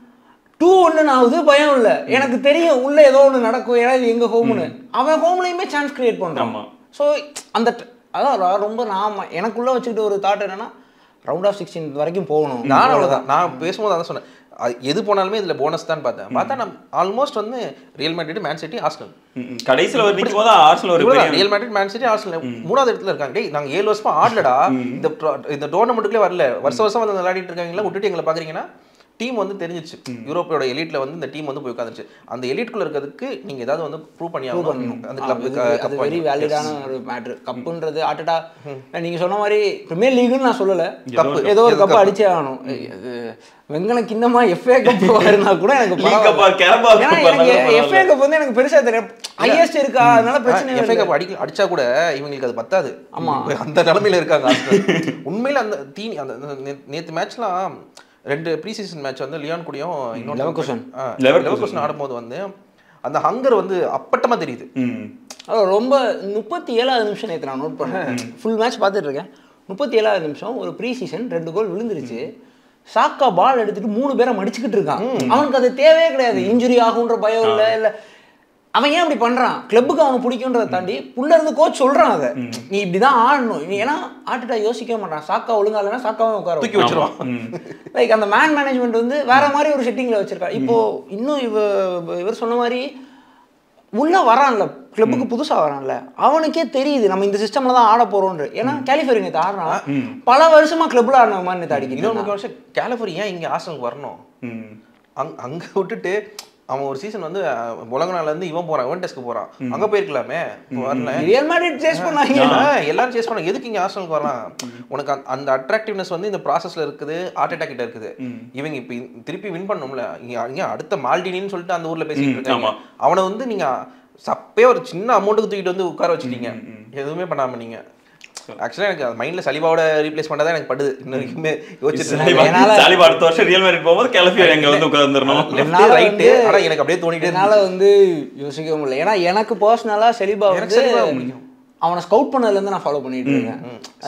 டூ ஒன்னு ஆகுது பயம் இல்ல எனக்கு தெரியும் உள்ள ஏதோ ஒன்று நடக்கும் ஏன்னா இது எங்க ஹோம்னு அவன் ஹோம்லயுமே சான்ஸ் கிரியேட் பண்றான் ஆமா. ஸோ அந்த ட- அதான் ரா- ரொம்ப நான் ம- எனக்குள்ள வச்சுக்கிட்ட ஒரு தாட் என்னன்னா ரவுண்ட் ஆஃப் சிக்ஸ்டீன் வரைக்கும் போகணும் நானும் அவ்வளவுதான் நான் பேசும்போது அதான் சொன்னேன் அது எது போனாலுமே இதுல போனஸ் தான் பார்த்தேன் பார்த்தா நம்ம ஆல்மோஸ்ட் வந்து ரியல் மேட்ரிட் மேன் சிட்டி ஆஸ்டல் ம், ம். கடைசியில ஒரு நிற்கும் போது ஆர்சனல் ஒரு பெரிய ரியல் மேட்ரிட் மேன் சிட்டி ஆஸ்டல் மூணாவது இடத்துல இருக்காங்க டேய் நாங்க ஏழு வருஷமா ஆடலடா இந்த pro- இந்த டோர்னமெண்ட்டுக்குள்ளே வரல வருஷம் வருஷம் வந்து விளையாடிட்டு இருக்காங்களா விட்டுட்டு எங்களை பாக்குறீங்கன்னா டீம் வந்து தெரிஞ்சிச்சு யூரோப்போட எலிட்ல வந்து இந்த டீம் வந்து போய் உட்காந்துச்சு அந்த எலிட்குள்ள இருக்கிறதுக்கு நீங்க ஏதாவது வந்து ப்ரூவ் பண்ணி ஆகணும் அந்த அது அது கிளப் வெரி வேலிடான ஒரு மேட்ரு கப்புன்றது ஆட்டடா நீங்க சொன்ன மாதிரி பிரீமியர் லீக்னு நான் சொல்லல கப்பு. ஏதோ ஒரு ஏதோ கப்பு கப்பு. அடிச்சே ஆகணும் அது வெங்கன கிண்ணமா எஃப்ஏ கப் இருந்தா கூட எனக்கு League cup ஆ, பரவாயில்ல. Carabao ஏன்னா cup ஆ எனக்கு இருந்தாலும் எஃப்ஏ கப் வந்து எனக்கு பெருசா தெரியும் ஹையஸ்ட் இருக்கா அதனால பிரச்சனை எஃப்ஏ இல்லை கப் அடி அடிச்சா கூட இவங்களுக்கு அது பத்தாது ஆமா. இப்ப அந்த நிலைமையில இருக்காங்க Arsenal. உண்மையில அந்த தீனி அந்த நே- நேத்து மேட்ச்லாம் ரெண்டு ப்ரீ சீசன் மேட்ச் வந்து லியான் கூடயும் Leverkusen. Leverkusen. லெவர்குசன் ஆடும்போது வந்து அந்த ஹங்கர் வந்து அப்பட்டமா தெரியுது ம் அது ரொம்ப முப்பத்தி ஏழாவது நிமிஷம் நேற்று நான் நோட் பண்ணேன் ஃபுல் மேட்ச் பார்த்துட்டு இருக்கேன் முப்பத்தி ஏழாவது நிமிஷம் ஒரு ப்ரீ சீசன் ரெண்டு கோல் விழுந்துருச்சு சாக்கா பால் எடுத்துட்டு மூணு பேரை மடிச்சுக்கிட்டு இருக்கான் அவனுக்கு அது தேவையே கிடையாது இன்ஜுரி ஆகுன்ற பயம் இல்லை இல்லை அவன் ஏன் அப்படி பண்றான் கிளப்புக்கு அவனுக்கு பிடிக்குன்றதை தாண்டி உள்ள இருந்து கோச் சொல்றான் அதை நீ இப்படிதான் ஆடணும் நீ ஏன்னா ஆட்டுட்டா யோசிக்கவே மாட்டான் சாக்கா ஒழுங்கா இல்லைன்னா சாக்காவும் உட்கார தூக்கி வச்சிருவான் லைக் அந்த மேன் மேனேஜ்மெண்ட் வந்து வேற மாதிரி ஒரு செட்டிங்ல வச்சிருக்காரு இப்போ இன்னும் இவ இவர் சொன்ன மாதிரி உள்ள வரான்ல கிளப்புக்கு புதுசா வரான்ல அவனுக்கே தெரியுது நம்ம இந்த சிஸ்டம்ல தான் ஆட போறோம்னு ஏன்னா கேலிஃபோர்னியா நேத்து ஆடுறான் பல வருஷமா கிளப்ல ஆடின மாதிரி நேத்து அடிக்கிறான் இன்னொரு முக்கிய விஷயம் கேலிஃபோர்னியா ஏன் இங்க ஆர்சனலுக்கு வரணும் ம் அங் அங்க விட்டுட்டு அவன் ஒரு சீசன் வந்து உலகநாள்ல இருந்து இவன் போறான் இவன் டெஸ்க்கு போறான் அங்க போயிருக்கலாமே இப்போ வரல ரியல் மேட்ரிட் சேஸ் பண்ணாங்க ஆ, எல்லாரும் சேஸ் பண்ண எதுக்கு இங்க ஆர்சனலுக்கு வரலாம் உனக்கு அந்த- அந்த அட்ராக்டிவ்னஸ் வந்து இந்த ப்ராசஸ்ல இருக்குது ஹார்ட் அட்டாக் கிட்ட இருக்குது இவங்க இப்ப இந்த- திருப்பி வின் பண்ணணும்ல இங்க இங்க அடுத்த மால்டினின்னு சொல்லிட்டு அந்த ஊர்ல பேசிட்டு இருக்காங்க ஆமா. அவனை வந்து நீங்க சப்பே ஒரு சின்ன அமௌண்ட்டுக்கு தூக்கிட்டு வந்து உட்கார வச்சிட்டீங்க எதுவுமே பண்ணாம நீங்க ஆக்சுவலா எனக்கு மைண்ட்ல சலிபாவோட ரீப்ளேஸ் பண்ணதா எனக்கு படுது இன்ன வரைக்குமே யோசிச்சுட்டு சாலிபா என்னால- சாலிபா அடுத்த வருஷம் ரியல் மேரிட் போகும்போது கிளப்பி எங்க வந்து உட்கார்ந்துடணும் லெஃப்ட் என்னால ரைட் வந்து- ஆனா எனக்கு அப்படியே தோணிட்டே என்னால வந்து யோசிக்க முடியல ஏன்னா எனக்கு பர்சனலா செலிபா எனக்கு வந்து சலிபா பிடிக்கும். அவனை ஸ்கவுட் பண்ணதுலேருந்து நான் ஃபாலோ பண்ணிட்டு இருக்கேன்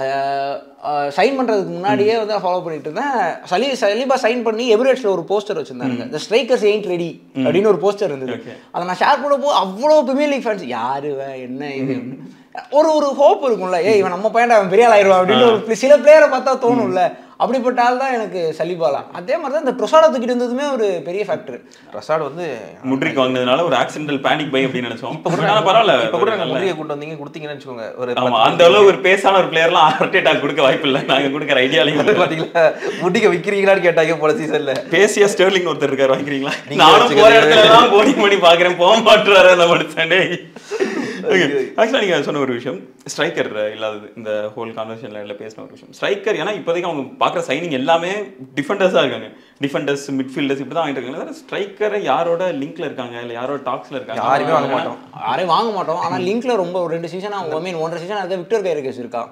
சைன் பண்ணுறதுக்கு முன்னாடியே வந்து நான் ஃபாலோ பண்ணிட்டு இருந்தேன் சலி சலீபா சைன் பண்ணி எமிரேட்ஸில் ஒரு போஸ்டர் வச்சிருந்தாங்க த ஸ்ட்ரைக்கர்ஸ் எயிண்ட் ரெடி அப்படின்னு ஒரு போஸ்டர் இருந்தது அதை நான் ஷேர் பண்ணப்போ அவ்வளோ பிரீமியர் லீக் ஃபேன்ஸ் யாரு இவன், என்ன இது ஒரு ஒரு ஹோப் இருக்கும்ல ஏய் இவன் நம்ம பையன் அவன் பெரிய ஆள் ஆயிடுவான் அப்படின்னு ஒரு சில பிளேயரை பார்த்தா தோணும்ல அப்படிப்பட்ட ஆள் தான் எனக்கு சலீபாலா அதே மாதிரி தான் இந்த ப்ரொசாடா தூக்கிட்டு இருந்ததுமே ஒரு பெரிய ஃபேக்டர் ரசாட் வந்து முட்ரிக் வாங்கினதுனால ஒரு ஆக்சிடென்டல் பேனிக் பை அப்படின்னு நினைச்சோம் ஆனா பரவாயில்ல இப்ப கூட நாங்க முறிய கூட்டு வந்தீங்க கொடுத்தீங்கன்னு வச்சுக்கோங்க ஒரு ஆமா அந்த அளவு ஒரு பேசான ஒரு பிளேயர்லாம் ஹார்ட் அட்டாக் கொடுக்க வாய்ப்பு இல்லை நாங்க கொடுக்குற ஐடியாலையும் பாத்தீங்களா முடிக்க விக்கிறீங்களான்னு கேட்டாங்க போல சீசன்ல பேசிய ஸ்டெர்லிங் ஒருத்தர் இருக்காரு வாங்கிக்கிறீங்களா நீங்க நானும் போற வச்சுக்கிறது. இடத்துல எல்லாம் போனிங் பண்ணி பாக்குறேன் போக மாட்டுறாரு அந்த மனுஷன் ஆக்சுவலா நீங்க சொன்ன ஒரு விஷயம் ஸ்ட்ரைக்கர் இல்லாதது இந்த ஹோல் கான்வர்சேஷன்ல எல்லாம் பேசின ஒரு விஷயம் ஸ்ட்ரைக்கர் ஏன்னா இப்போதைக்கு அவங்க பாக்குற சைனிங் எல்லாமே டிஃபெண்டர்ஸா இருக்காங்க டிஃபெண்டர்ஸ் மிட்ஃபீல்டர்ஸ் இப்படி தான் வாங்கிட்டு இருக்காங்க ஸ்ட்ரைக்கரை யாரோட லிங்க்ல இருக்காங்க இல்ல யாரோட டாக்ஸ்ல இருக்காங்க யாருமே வாங்க மாட்டோம் யாரையும் வாங்க மாட்டோம் ஆனா லிங்க்ல ரொம்ப ஒரு ரெண்டு சீசன் ஐ மீன் ஒன்றரை சீசன் அதுக்கு விக்டர் கைரகஸ் இருக்கா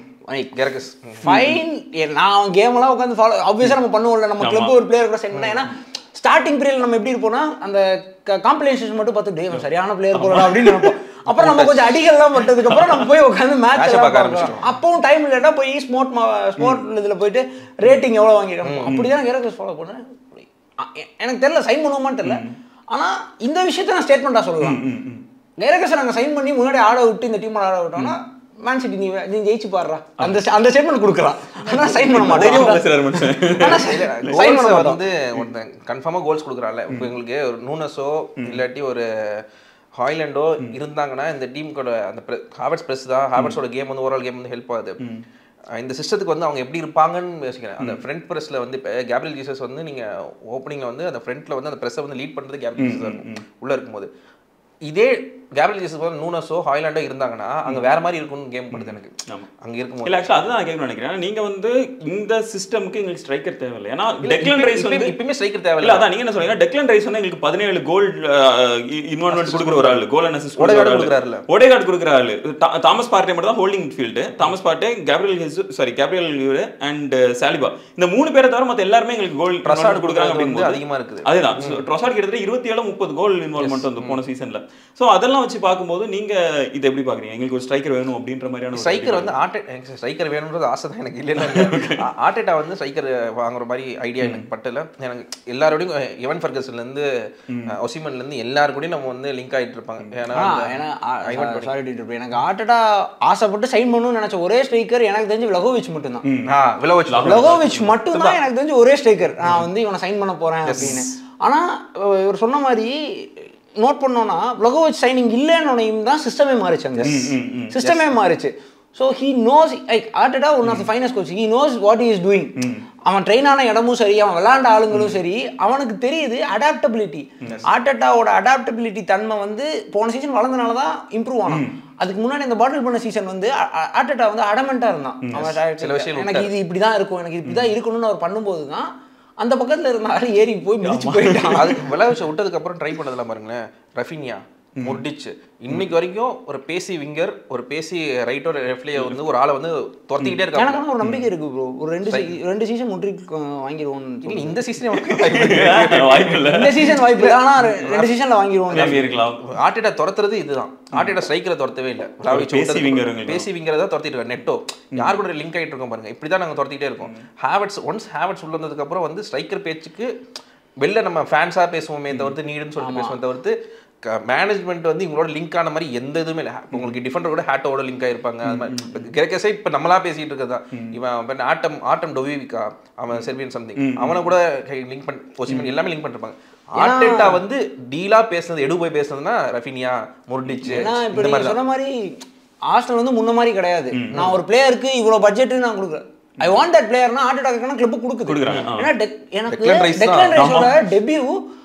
கெரகஸ் ஃபைன் நான் அவன் கேம் எல்லாம் உட்காந்து ஃபாலோ ஆப்வியஸா நம்ம பண்ணுவோம்ல நம்ம கிளப் ஒரு பிளேயர் கூட செட் பண்ணா ஏன்னா ஸ்டார்டிங் பீரியட் நம்ம எப்படி இருப்போம்னா அந்த காம்படிஷன்ஸ் மட்டும் பார்த்து டே இவன் சரியான பிளேயர் போறா அப்படின்னு நினைப்போம் அப்புறம் நம்ம கொஞ்சம் அடிகள்லாம் பட்டதுக்கு அப்புறம் நம்ம போய் உட்காந்து Match மேட்ச் அ பார்க்க பார்க்க ஆரம்பிச்சிட்டோம். அப்பவும் டைம் இல்லைன்னா போய் ஸ்போர்ட் ஸ்போர்ட் இதுல போயிட்டு ரேட்டிங் எவ்வளவு வாங்கிருக்கோம் அப்படிதான் கேரக்டர்ஸ் ஃபாலோ பண்ணேன் அ- எ- எனக்கு தெரியல சைன் பண்ணுவோமான்னு தெரியல ஆனா இந்த விஷயத்த நான் ஸ்டேட்மெண்டா சொல்லலாம் கைரகஸ் நாங்க சைன் பண்ணி முன்னாடி ஆட விட்டு இந்த டீம் ஆட விட்டோம்னா மேன் சிட்டி நீ நீ ஜெயிச்சு பாடுறா அந்த அந்த ஸ்டேட்மெண்ட் கொடுக்கலாம் ஆனா சைன் பண்ண தைரியமா மாட்டேன் பேசுறாரு மனுஷன் ஆனா sign பண்ண கோல்ஸ் மாட்டோம் வந்து ஒருத்தன் கன்ஃபார்மாக கோல்ஸ் கொடுக்குறான்ல இப்போ எங்களுக்கு ஒரு நூனஸோ இல்லாட்டி ஒரு ஹாய்லண்டோ இருந்தாங்கன்னா இந்த டீமுக்கோட அந்த ஹாவர்ட்ஸ் பிரஸ் தான் ஹாவர்ட்ஸோட கேம் வந்து ஓவரால் கேம் வந்து ஹெல்ப் ஆகுது அஹ் இந்த சிஸ்டத்துக்கு வந்து அவங்க எப்படி இருப்பாங்கன்னு யோசிக்கிறேன் அந்த ஃப்ரண்ட் ப்ரெஸ்ல வந்து இப்போ கேப்ரியல் ஜீசஸ் வந்து நீங்க ஓப்பனிங்ல வந்து அந்த ஃப்ரண்ட்ல வந்து அந்த ப்ரெஸ்ஸை வந்து லீட் பண்றது கேப்ரியல் ஜீசஸ் இருக்கும் உள்ள இருக்கும்போது இதே கேப்ரியல் ஜீசஸ் வந்து நூனஸோ ஹாய்லாண்டோ இருந்தாங்கன்னா அங்க வேற மாதிரி இருக்கும்னு கேம் படுது எனக்கு ஆமா. அங்க இருக்கும்போது இல்ல ஆக்சுவலா அதுதான் நான் கேட்கணும்னு நினைக்கிறேன் நீங்க வந்து இந்த சிஸ்டம்க்கு எங்களுக்கு ஸ்ட்ரைக்கர் தேவையில்லை ஏன்னா டெக்லன் ரைஸ் வந்து இப்பயுமே- இப்பயுமே ஸ்ட்ரைக்கர் இல்ல தேவையில்ல அதான் நீங்க என்ன சொல்றீங்க டெக்லன் ரைஸ் வந்து எங்களுக்கு பதினேழு கோல் இன்வால்மெண்ட் கொடுக்குற ஒரு ஆளு கோல் அண்ட் அசிஸ்ட் Odegaard கொடுக்குறாருல்ல. ஒடேகார்ட் கொடுக்குற ஆளு தா- தாமஸ் பார்ட்டே மட்டும் தான் holding field Thomas Partey Gabriel sorry Gabriel and Saliba இந்த மூணு பேரை தவிர மத்த எல்லாருமே எங்களுக்கு கோல் ட்ரசாட் கொடுக்குறாங்க வந்து அப்படின்னு அதிகமா இருக்குது அதேதான் ட்ரொசாட் கிட்டத்தட்ட இருபத்தி ஏழு முப்பது கோல் இன்வால்மெண்ட் வந்து போன சீசன்ல சோ அதெல்லாம் வச்சு பார்க்கும்போது நீங்க இதை எப்படி பாக்குறீங்க எங்களுக்கு ஒரு ஸ்ட்ரைக்கர் வேணும் அப்படின்ற மாதிரியான ஒரு ஸ்ட்ரைக்கர் வந்து ஆட்டே ஸ்ட்ரைக்கர் வேணுன்றது ஆசை தான் எனக்கு இல்லை இல்லை ஆட்டேட்டா வந்து ஸ்ட்ரைக்கர் வாங்குற மாதிரி ஐடியா எனக்கு பட்டல எனக்கு எல்லாரோடையும் எவன் ஃபர்கஸ்லேருந்து ஒசிமன்லேருந்து எல்லாரு கூடயும் நம்ம வந்து லிங்க் ஆகிட்டு இருப்பாங்க ஏன்னா ஆ, அந்த ஏன்னா Ivan Toney. சாரி எனக்கு ஆட்டடா ஆசைப்பட்டு சைன் பண்ணணும்னு நினைச்ச ஒரே ஸ்ட்ரைக்கர் எனக்கு தெரிஞ்சு விலகோவிச் மட்டும்தான் ஆ விலோவச் லகோவிச் மட்டும் தான் எனக்கு தெரிஞ்சு ஒரே ஸ்ட்ரைக்கர் நான் வந்து இவனை சைன் பண்ண போறேன் அப்படின்னு ஆனா அஹ் இவர் சொன்ன மாதிரி நோட் பண்ணோம்னா லகோவிச் சைனிங் இல்லைன்னு தான் சிஸ்டமே மாறிச்சு அங்க சிஸ்டமே மாறிச்சு so he knows like Arteta one of the finest coach he knows what is doing அவன் ட்ரெயின் ஆன இடமும் சரி அவன் விளையாண்ட ஆளுங்களும் சரி அவனுக்கு தெரியுது அடாப்டபிலிட்டி ஆர்டட்டாவோட அடாப்டபிலிட்டி தன்மை வந்து போன சீசன் வளர்ந்தனால தான் இம்ப்ரூவ் ஆனான் அதுக்கு முன்னாடி இந்த பாட்டில் பண்ண சீசன் வந்து ஆர்டட்டா வந்து அடமெண்டா இருந்தான் அவன் சில விஷயம் எனக்கு இது இப்படி தான் இருக்கும் எனக்கு இப்படி தான் இருக்கணும்னு அவர் பண்ணும்போது தான் அந்த பக்கத்துல இருந்த ஆள் ஏறி போய் மிதிச்சு போயிட்டான் அது விலோவச் விட்டதுக்கு அப்புறம் ட்ரை பண்ணதெல்லாம் பாருங்களேன் ரஃபினியா முர்டிச் இன்னைக்கு வரைக்கும் ஒரு பேசி விங்கர் ஒரு பேசி ரைட்டோ ரெஃப்லியை வந்து ஒரு ஆளை வந்து துரத்திக்கிட்டே எனக்கு இருக்காங்க ஆனா ஒரு நம்பிக்கை இருக்கு ப்ரோ ஒரு ரெண்டு see- ரெண்டு சீசன் முட்ரிக் வாங்கிடுவோம்னு இல்ல, இந்த சீசனே வாய்ப்பு இல்ல இந்த சீசன் வாய்ப்பு இல்லை ஆனா ரெ- ரெண்டு சீசன்ல வாங்கிடுவோம் மேபி இருக்கலாம் ஆர்டேட்டா துரத்துறது இதுதான் ஆர்டேட்டா ஸ்ட்ரைக்கரை துரத்தவே இல்லை விளாவிச் பேசி விட்டதுக்கு winger அப்புறம் பேசி விங்கரை தான் துரத்திட்டு இருக்கோம் நெட்டோ யார் கூட லிங்க் ஆயிட்டு இருக்கோம் பாருங்க இப்படி தான் நாங்கள் துரத்திட்டே இருக்கோம் ஹேவட்ஸ் ஒன்ஸ் ஹேவட்ஸ் உள்ள வந்ததுக்கு அப்புறம் வந்து ஸ்ட்ரைக்கர் பேச்சுக்கு வெளில நம்ம ஃபேன்ஸாக பேசுவோமே தவிர்த்து நீடுன்னு சொல்லிட்டு பேசுவோம் தவிர்த்து மேனேஜ்மெண்ட் வந்து இவங்களோட லிங்க் ஆன மாதிரி எந்த இதுவுமே இல்லை இப்போ உங்களுக்கு டிஃபெண்டர் கூட ஹேட்டோட லிங்க் ஆயிருப்பாங்க அது மாதிரி கிரேக்கஸே இப்போ நம்மளா பேசிட்டு இருக்கிறது தான் இவன் அவன் ஆட்டம் ஆட்டம் டொவிவிக்கா அவன் செர்பியன் சம்திங் அவனை கூட லிங்க் பண்ணி பொசிஷன் எல்லாமே லிங்க் பண்ணிருப்பாங்க ஆர்டெட்டா வந்து டீலா பேசுனது எடு போய் பேசுனதுன்னா ரஃபினியா முர்டிச் ஏன்னா இப்போ இந்த நீங்க மாதிரி சொன்ன மாதிரி ஆஸ்டல் வந்து முன்ன மாதிரி கிடையாது நான் ஒரு பிளேயருக்கு இவ்வளவு பட்ஜெட் நான் கொடுக்குறேன் ஐ வாண்ட் தட் பிளேயர்னா ஆர்ட் அட்டாக் கிளப் கொடுக்குது கொடுக்குறாங்க, ஆ. ஏன்னா டெக்- எனக்கு Declan Rice தான். டெக்லன் ரைஸோட டெபியூ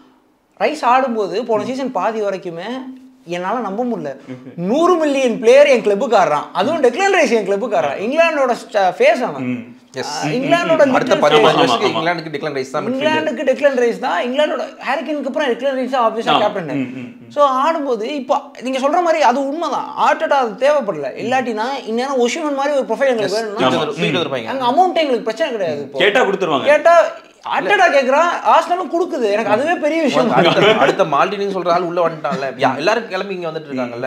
ரைஸ் ஆடும்போது போன சீசன் பாதி வரைக்குமே என்னால நம்ப முடியல நூறு மில்லியன் பிளேயர் என் கிளப்புக்கு ஆடுறான் அதுவும் டெக்லன் ரைஸ் என் கிளப்புக்கு ஆடுறான் இங்கிலாந்தோட ஃபேஸ் அவன் Yes. அஹ் இங்கிலாந்தோட அடுத்த little பதினஞ்சு face. வருஷத்துக்கு ஆமா. இங்கிலாந்துக்கு டிக்ளன் ரைஸ் தான் midfield. இங்கிலாந்துக்கு டெக்லன் ரைஸ் தான் இங்கிலாந்தோட ஹாரிக்கனுக்கு அப்புறம் டெக்லன் ரைஸ் தான் ஆப்வியஸாக கேப்டன் ஸோ ஆடும்போது இப்போ நீங்க சொல்ற மாதிரி அது உண்மைதான் ஆர்டட்டா அது தேவைப்படல இல்லாட்டினா இந்நேரம் ஒஷிமன் மாதிரி ஒரு ப்ரொஃபைல் எங்களுக்கு வேணும்னா தூக்கிட்டு வந்து- தூக்கிட்டு வந்திருப்பாங்க. அங்க அமௌண்ட் எங்களுக்கு பிரச்சனை கிடையாது இப்போ கேட்டா கொடுத்துருவாங்க கேட்டா ஆர்டட்டா கேட்குறான் ஆஸ்டலும் கொடுக்குது எனக்கு அதுவே பெரிய விஷயம் அடுத்த அடுத்த மால்டினின்னு சொல்ற ஆள் உள்ள வந்துட்டான்ல யா- எல்லாரும் கிளம்பி இங்க வந்துட்டு இருக்காங்கல்ல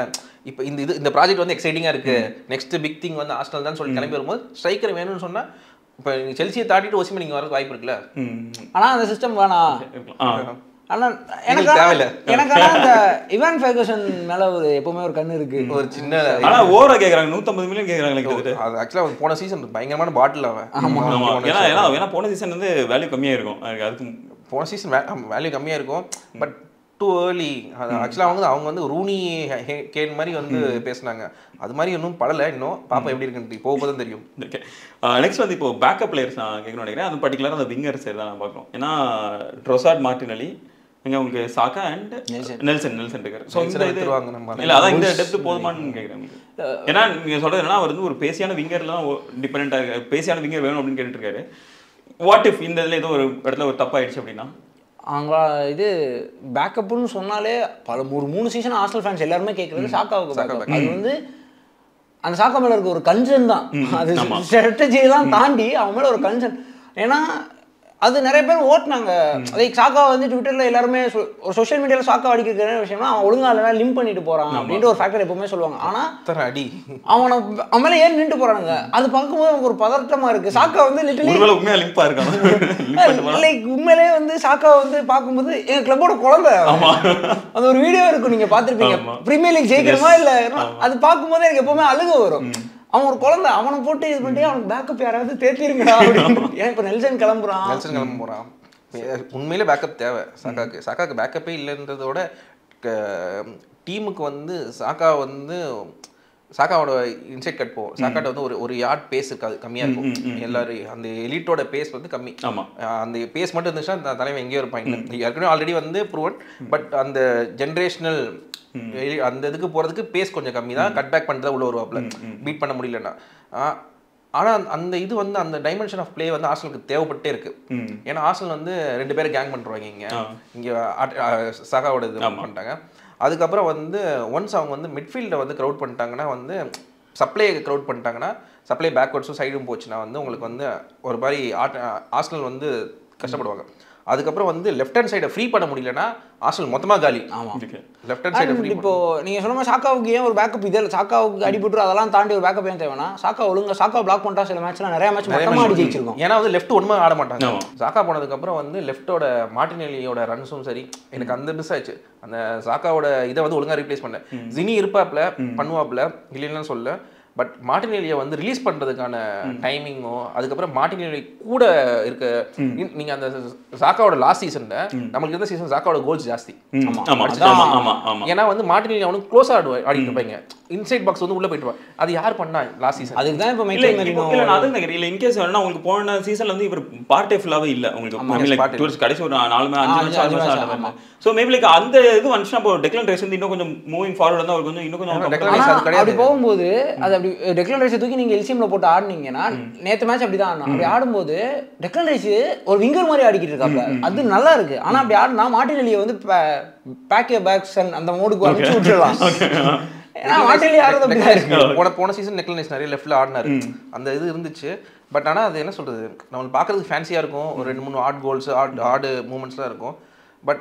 இப்போ இந்த இது இந்த ப்ராஜெக்ட் வந்து எக்ஸைட்டிங்காக இருக்கு நெக்ஸ்ட் பிக் திங் வந்து ஆஸ்டல் தான் சொல்லி கிளம்பி வரும்போது ஸ்ட்ரைக்கர் வேணும்னு சொன்னா இப்போ நீங்கள் செல்சியை தாட்டிட்டு ஒசிமன் நீங்கள் வரதுக்கு வாய்ப்பு இருக்குல்ல ம். ஆனா அந்த சிஸ்டம் வேணாம் இருக்கலாம். ஆ. ஆனா எனக்கு தேவையில்ல. எனக்கு ஆனா அந்த இவான் ஃபெர்கூசன் மேல ஒரு எப்பவுமே ஒரு கண்ணு இருக்கு ஒரு சின்ன ஆனா ஓவரா கேக்குறாங்க 150 மில்லியன் கேக்குறாங்களே கிட்டத்தட்ட அது ஆக்சுவலாக போன சீசன் பயங்கரமான பாட்டில் அவன் ஆமா போன ஏன்னா ஏன்னா ஏன்னா போன சீசன் வந்து வேல்யூ கம்மியா இருக்கும் அதுக்கு அதுக்கு போன சீசன் வேல்யூ கம்மியாக இருக்கும் பட் டூ ஏர்லி அது ஆக்சுவலாக அவங்க அவங்க வந்து ரூனி ஹே- கேன் மாதிரி வந்து பேசுனாங்க அது மாதிரி இன்னும் படலை இன்னும் பாப்பா எப்படி இருக்குன்னு போக போதும் தெரியும் ஓகே நெக்ஸ்ட் வந்து இப்போ பேக்கப் பிளேயர்ஸ் நான் கேட்கணும்னு நினைக்கிறேன் அது பர்டிகுலராக அந்த விங்கர் சைடு தான் நான் பார்க்குறோம் ஏன்னா ட்ரொசாட் மார்டினலி இங்க உங்களுக்கு சாக்கா அண்ட் நெல்சன் நெல்சன் இருக்காரு ஸோ இந்த இது எடுத்துருவாங்க நம்ம இல்ல அதான் இந்த டெப்த் போதுமான்னு கேட்குறேன் உங்களுக்கு ஏன்னா நீங்க சொல்றது என்னன்னா அவர் வந்து ஒரு பேசியான விங்கர்லாம் டிபெண்டாக இருக்கு பேசியான விங்கர் வேணும் அப்படின்னு கேட்டுட்டு இருக்காரு வாட் இஃப் இந்த இதில் ஏதோ ஒரு இடத்துல ஒரு தப்பாயிடுச்சு அப்படின்னா அவங்க இது பேக்கப்னு சொன்னாலே பல ஒரு மூணு சீசன் ஹாஸ்டல் ஃபேன்ஸ் எல்லாருமே கேட்குறது சாக்காவுக்கு பேக்கப் அது வந்து அந்த சாக்கா மேல இருக்க ஒரு கன்சர்ன் தான் அது ஸ்ட்ராட்டஜியை தான் தாண்டி அவன் மேல ஒரு கன்சர்ன் ஏன்னா அது நிறைய பேர் ஓட்டுனாங்க லைக் சாக்கா வந்து ட்விட்டர்ல எல்லாருமே சொ- ஒரு சோஷியல் மீடியால சாக்கா அடிக்கிற விஷயம்னா அவன் ஒழுங்கா இல்லைனா லிம் பண்ணிட்டு போறான் அப்படின்ற ஒரு ஃபேக்டர் எப்பவுமே சொல்லுவாங்க ஆனா தர அடி அவனை அவன் மேல ஏன் நின்று போறானுங்க அது பார்க்கும்போது அவனுக்கு ஒரு பதட்டமா இருக்கு சாக்கா வந்து லிட்டலி ஒருவேளை உண்மையா லிம்பா இருக்காங்க லிம்ப் பண்ணிட்டு போனா- லைக் உண்மையிலேயே வந்து சாக்கா வந்து பார்க்கும்போது எங்க கிளப்போட குழந்தை அது ஒரு வீடியோ இருக்கும் நீங்க பார்த்திருப்பீங்க ஆமா. பிரீமியர் லீக் ஜெயிக்கிறமா இல்ல அது பார்க்கும்போது எனக்கு எப்பவுமே அழுக வரும் அவன் ஒரு குழந்தை அவனை போட்டு இது பண்ணிட்டு அவனுக்கு பேக்கப் யாராவது தேத்திருங்கடா அப்படின்னு ஏன் இப்ப நெல்சன் கிளம்புறான் நெல்சன் கிளம்ப போறான் உண்மையிலே பேக்கப் தேவை சாக்காக்கு சாக்காக்கு பேக்கப்பே இல்லைன்றதோட டீமுக்கு வந்து சாக்கா வந்து சாக்காவோட இன்சைட் கட் போகும் சாக்காட்ட வந்து ஒரு ஒரு யார்ட் பேஸ் இருக்காது கம்மியா இருக்கும் எல்லாரும் அந்த எலிட்டோட பேஸ் வந்து கம்மி ஆமா அஹ் அந்த பேஸ் மட்டும் இருந்துச்சுன்னா த- தலைவன் எங்கேயோ இருப்பாங்க ஏற்கனவே ஆல்ரெடி வந்து ப்ரூவன் பட் அந்த ஜென்ரேஷனல் அந்த இதுக்கு போறதுக்கு பேஸ் கொஞ்சம் கம்மி தான் கட் பேக் பண்ணிட்டு தான் உள்ள வருவாப்ல பீட் பண்ண முடியலன்னா ஆஹ் ஆனா அந்த- அந்த இது வந்து அந்த டைமென்ஷன் ஆஃப் ப்ளே வந்து ஆர்சனலுக்கு தேவைப்பட்டே இருக்கு ம். ஏன்னா ஆர்சனல் வந்து ரெண்டு பேரும் கேங் பண்றாங்க இங்க ஆ. இங்க ஆட்- ஆஹ் சகாவோட இது பண்ணிட்டாங்க அதுக்கப்புறம் வந்து ஒன்ஸ் அவங்க வந்து மிட்ஃபீல்டை வந்து க்ரௌட் பண்ணிட்டாங்கன்னா வந்து சப்ளை க்ரௌட் பண்ணிட்டாங்கன்னா சப்ளை பேக்வர்ட்ஸும் சைடும் போச்சுன்னா வந்து உங்களுக்கு வந்து ஒரு மாதிரி ஆட் ஆர்சனல் வந்து கஷ்டப்படுவாங்க அதுக்கப்புறம் வந்து லெஃப்ட் ஹேண்ட் சைடை ஃப்ரீ பண்ண முடியலன்னா ஆர்சனல் மொத்தமா காலி ஓகே லெஃப்ட் ஹேண்ட் சைடை And ஃப்ரீ இப்போ நீங்க சொன்ன மாதிரி சாக்காவுக்கு ஏன் ஒரு பேக்கப் இதில் சாக்காவுக்கு அடிபட்டு அதெல்லாம் தாண்டி ஒரு பேக்கப் ஏன் தேவைன்னா சாக்கா ஒழுங்கா சாக்கா பிளாக் பண்ணிட்டா சில மேட்ச்லாம் நிறைய மேட்ச் மொத்தமா அடி ஜெயிச்சிருக்கோம் ஏன்னா வந்து லெஃப்ட் ஒன்றுமே ஆட மாட்டாங்க ஆமா. சாக்கா போனதுக்கு அப்புறம் வந்து லெஃப்டோட மார்டினெலியோட ரன்ஸும் சரி எனக்கு அந்த மிஸ் ஆச்சு அந்த சாக்காவோட இதை வந்து ஒழுங்கா ரீப்ளேஸ் பண்ணேன் ஜினி இருப்பாப்ல பண்ணுவாப்ல இல்லைன்னு சொல்ல பட் மார்டினெலியை வந்து ரிலீஸ் பண்றதுக்கான டைமிங்கோ அதுக்கப்புறம் மார்டினெலி கூட இருக்க இன்- நீங்க அந்த சாக்காவோட லாஸ்ட் சீசன்ல நம்மளுக்கு இருந்த சீசன் சாக்காவோட கோல்ஸ் ஜாஸ்தி ஆமா ஆமா ஆமா ஆமா ஆமா ஏன்னா வந்து மார்டினெலி அவனுக்கு க்ளோஸ் ஆடு ஆடிட்டு இருப்பாங்க இன்சைட் பாக்ஸ் வந்து உள்ள போயிட்டு இருப்பான். அது யார் பண்ணா லாஸ்ட் சீசன் அதுக்கு தான் இப்போ இல்ல மைக்கேல் இப்போ- மெரினோ இல்ல நான் அதுவும் நினைக்கிறேன் இல்ல இன்கேஸ் வேணா உங்களுக்கு போன சீசன்ல வந்து இவர் பார்ட்டே ஃபுல்லாவே இல்ல உங்களுக்கு மேபி லைக் part டூர்ஸ் கடைசி ஒரு நாலு மே- அஞ்சு அஞ்சு- மேட்ச் ஆறு அஞ்சு மேட்ச் match, ஆடுவாங்க சோ மேபி லைக் அந்த இது வந்துச்சுன்னா இப்போ டெக்லன் ரைஸ் வந்து இன்னும் கொஞ்சம் மூவிங் ஃபார்வர்ட் வந்து அவர் கொஞ்சம் இன்னும் கொஞ்சம் Declan comfortable- Rice ஆனா, அது கிடையாது. அப்படி போகும்போது அது அப்படி டெக்லன் ரைஸ் தூக்கி நீங்க எல்சிஎம்ல போட்டு ஆடுனீங்கன்னா நேத்து மேட்ச் அப்படிதான் ஆடணும் அப்படி ஆடும்போது டெக்லன் ரைஸ் ஒரு விங்கர் மாதிரி ஆடிக்கிட்டு இருக்காப்ல அது நல்லா இருக்கு ஆனா அப்படி ஆடினா மார்டினெலியை வந்து பேக்கே பேக்ஸ் அந்த மோடுக்கு அனுப்பிச்சு விட்டுறலாம் ஏன்னா மார்டினெலி ஆடுறது அப்படிதான் இருக்கு போன போன சீசன் நெக்லனைஸ் நிறைய லெஃப்ட்ல ஆடினாரு அந்த இது இருந்துச்சு பட் ஆனா அது என்ன சொல்றது நம்ம பார்க்கறதுக்கு ஃபேன்சியா இருக்கும் ஒரு ரெண்டு மூணு ஆட் கோல்ஸ் ஆட் ஆடு மூமெண்ட்ஸ்லாம் இருக்கும் பட்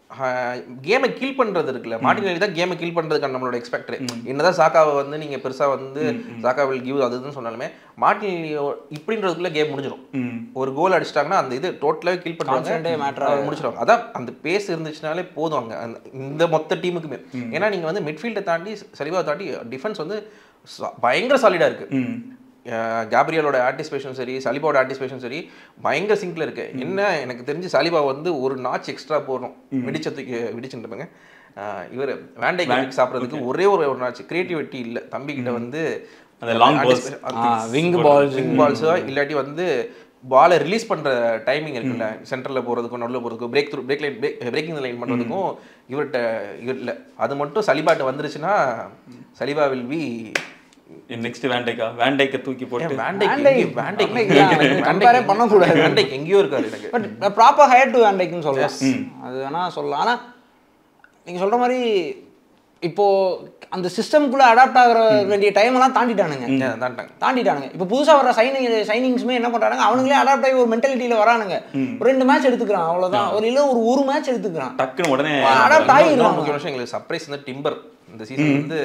கேமை கில் பண்றது இருக்குல்ல மார்டினெலி தான் கேமை கில் பண்றதுக்கான நம்மளோட எக்ஸ்பெக்டர் என்னதான் சாக்காவை வந்து நீங்க பெருசா வந்து சாக்கா வில் கிவ் அது இதுன்னு சொன்னாலுமே மார்டினெலியோ இப்படின்றதுக்குள்ள கேம் முடிஞ்சிடும் ம். ஒரு கோல் அடிச்சிட்டாங்கன்னா அந்த இது டோட்டலாவே கில் Confident ஏ பண்ணுவாங்க matter அவங்க முடிச்சிடுவாங்க அதான் அந்த பேஸ் இருந்துச்சுனாலே போதும் அங்க அந்த இந்த மொத்த டீமுக்குமே ஏன்னா நீங்க வந்து மிட்ஃபீல்டை தாண்டி சரிவா தாண்டி டிஃபென்ஸ் வந்து ச- பயங்கர சாலிடா இருக்கு ம். அஹ் கேப்ரியலோட ஆர்டிஸ்பேஷன் சரி சலிபாவோட ஆர்டிஸ்பேஷன் சரி பயங்கர சிங்க்ல இருக்கு என்ன எனக்கு தெரிஞ்சு சலிபா வந்து ஒரு நாச் எக்ஸ்ட்ரா போடணும் விடிச்சதுக்கு விடிச்சுருப்பாங்க இவர் வேண்டை சாப்பிட்றதுக்கு ஒரே ஒரு ஒரு நாச்சு கிரியேட்டிவிட்டி இல்லை தம்பிக்கிட்ட வந்து அந்த long balls. wing balls. Wing பால்ஸோ இல்லாட்டி வந்து பாலை ரிலீஸ் பண்ற டைமிங் இருக்குல்ல சென்டர்ல போறதுக்கும் நடுவில் போறதுக்கும் break through break line breaking line பண்றதுக்கும் இவர்கிட்ட இவர் இல்லை அது மட்டும் சலிபாட்ட வந்துருச்சுன்னா சலிபா வில் பி நெக்ஸ்ட் வேண்டைக்கா வேண்டைக்க தூக்கி போட்டு வேண்டை- compare ஏ பண்ணக்கூடாது. வேண்டைக்கு எங்கேயோ இருக்காரு எனக்கு பட் ப்ராப்பர் ஹையர் டு வேண்டைக்குன்னு சொல்லலாம் அது வேணா சொல்லலாம் ஆனா நீங்க சொல்ற மாதிரி இப்போ அந்த சிஸ்டம்குள்ள அடாப்ட் ஆகிற வேண்டிய டைம் எல்லாம் தாண்டிட்டானுங்க ஏன் தாண்டாங்க தாண்டிட்டானுங்க இப்போ புதுசா வர சைனிங் சைனிங்ஸுமே என்ன பண்றாங்க அவனுங்களே அடாப்ட் ஆகி ஒரு மென்டாலிட்டியில வரானுங்க ஒரு ரெண்டு மேட்ச் எடுத்துக்கிறான் அவ்வளவுதான் ஒரு இல்ல ஒரு ஒரு மேட்ச் எடுத்துக்கிறான் டக்குன்னு உடனே அடாப்ட் இன்னொரு ஆகிடுறான் முக்கிய விஷயம் எங்களுக்கு சர்ப்ரைஸ் வந்து டிம்பர் இந்த சீசன் வந்து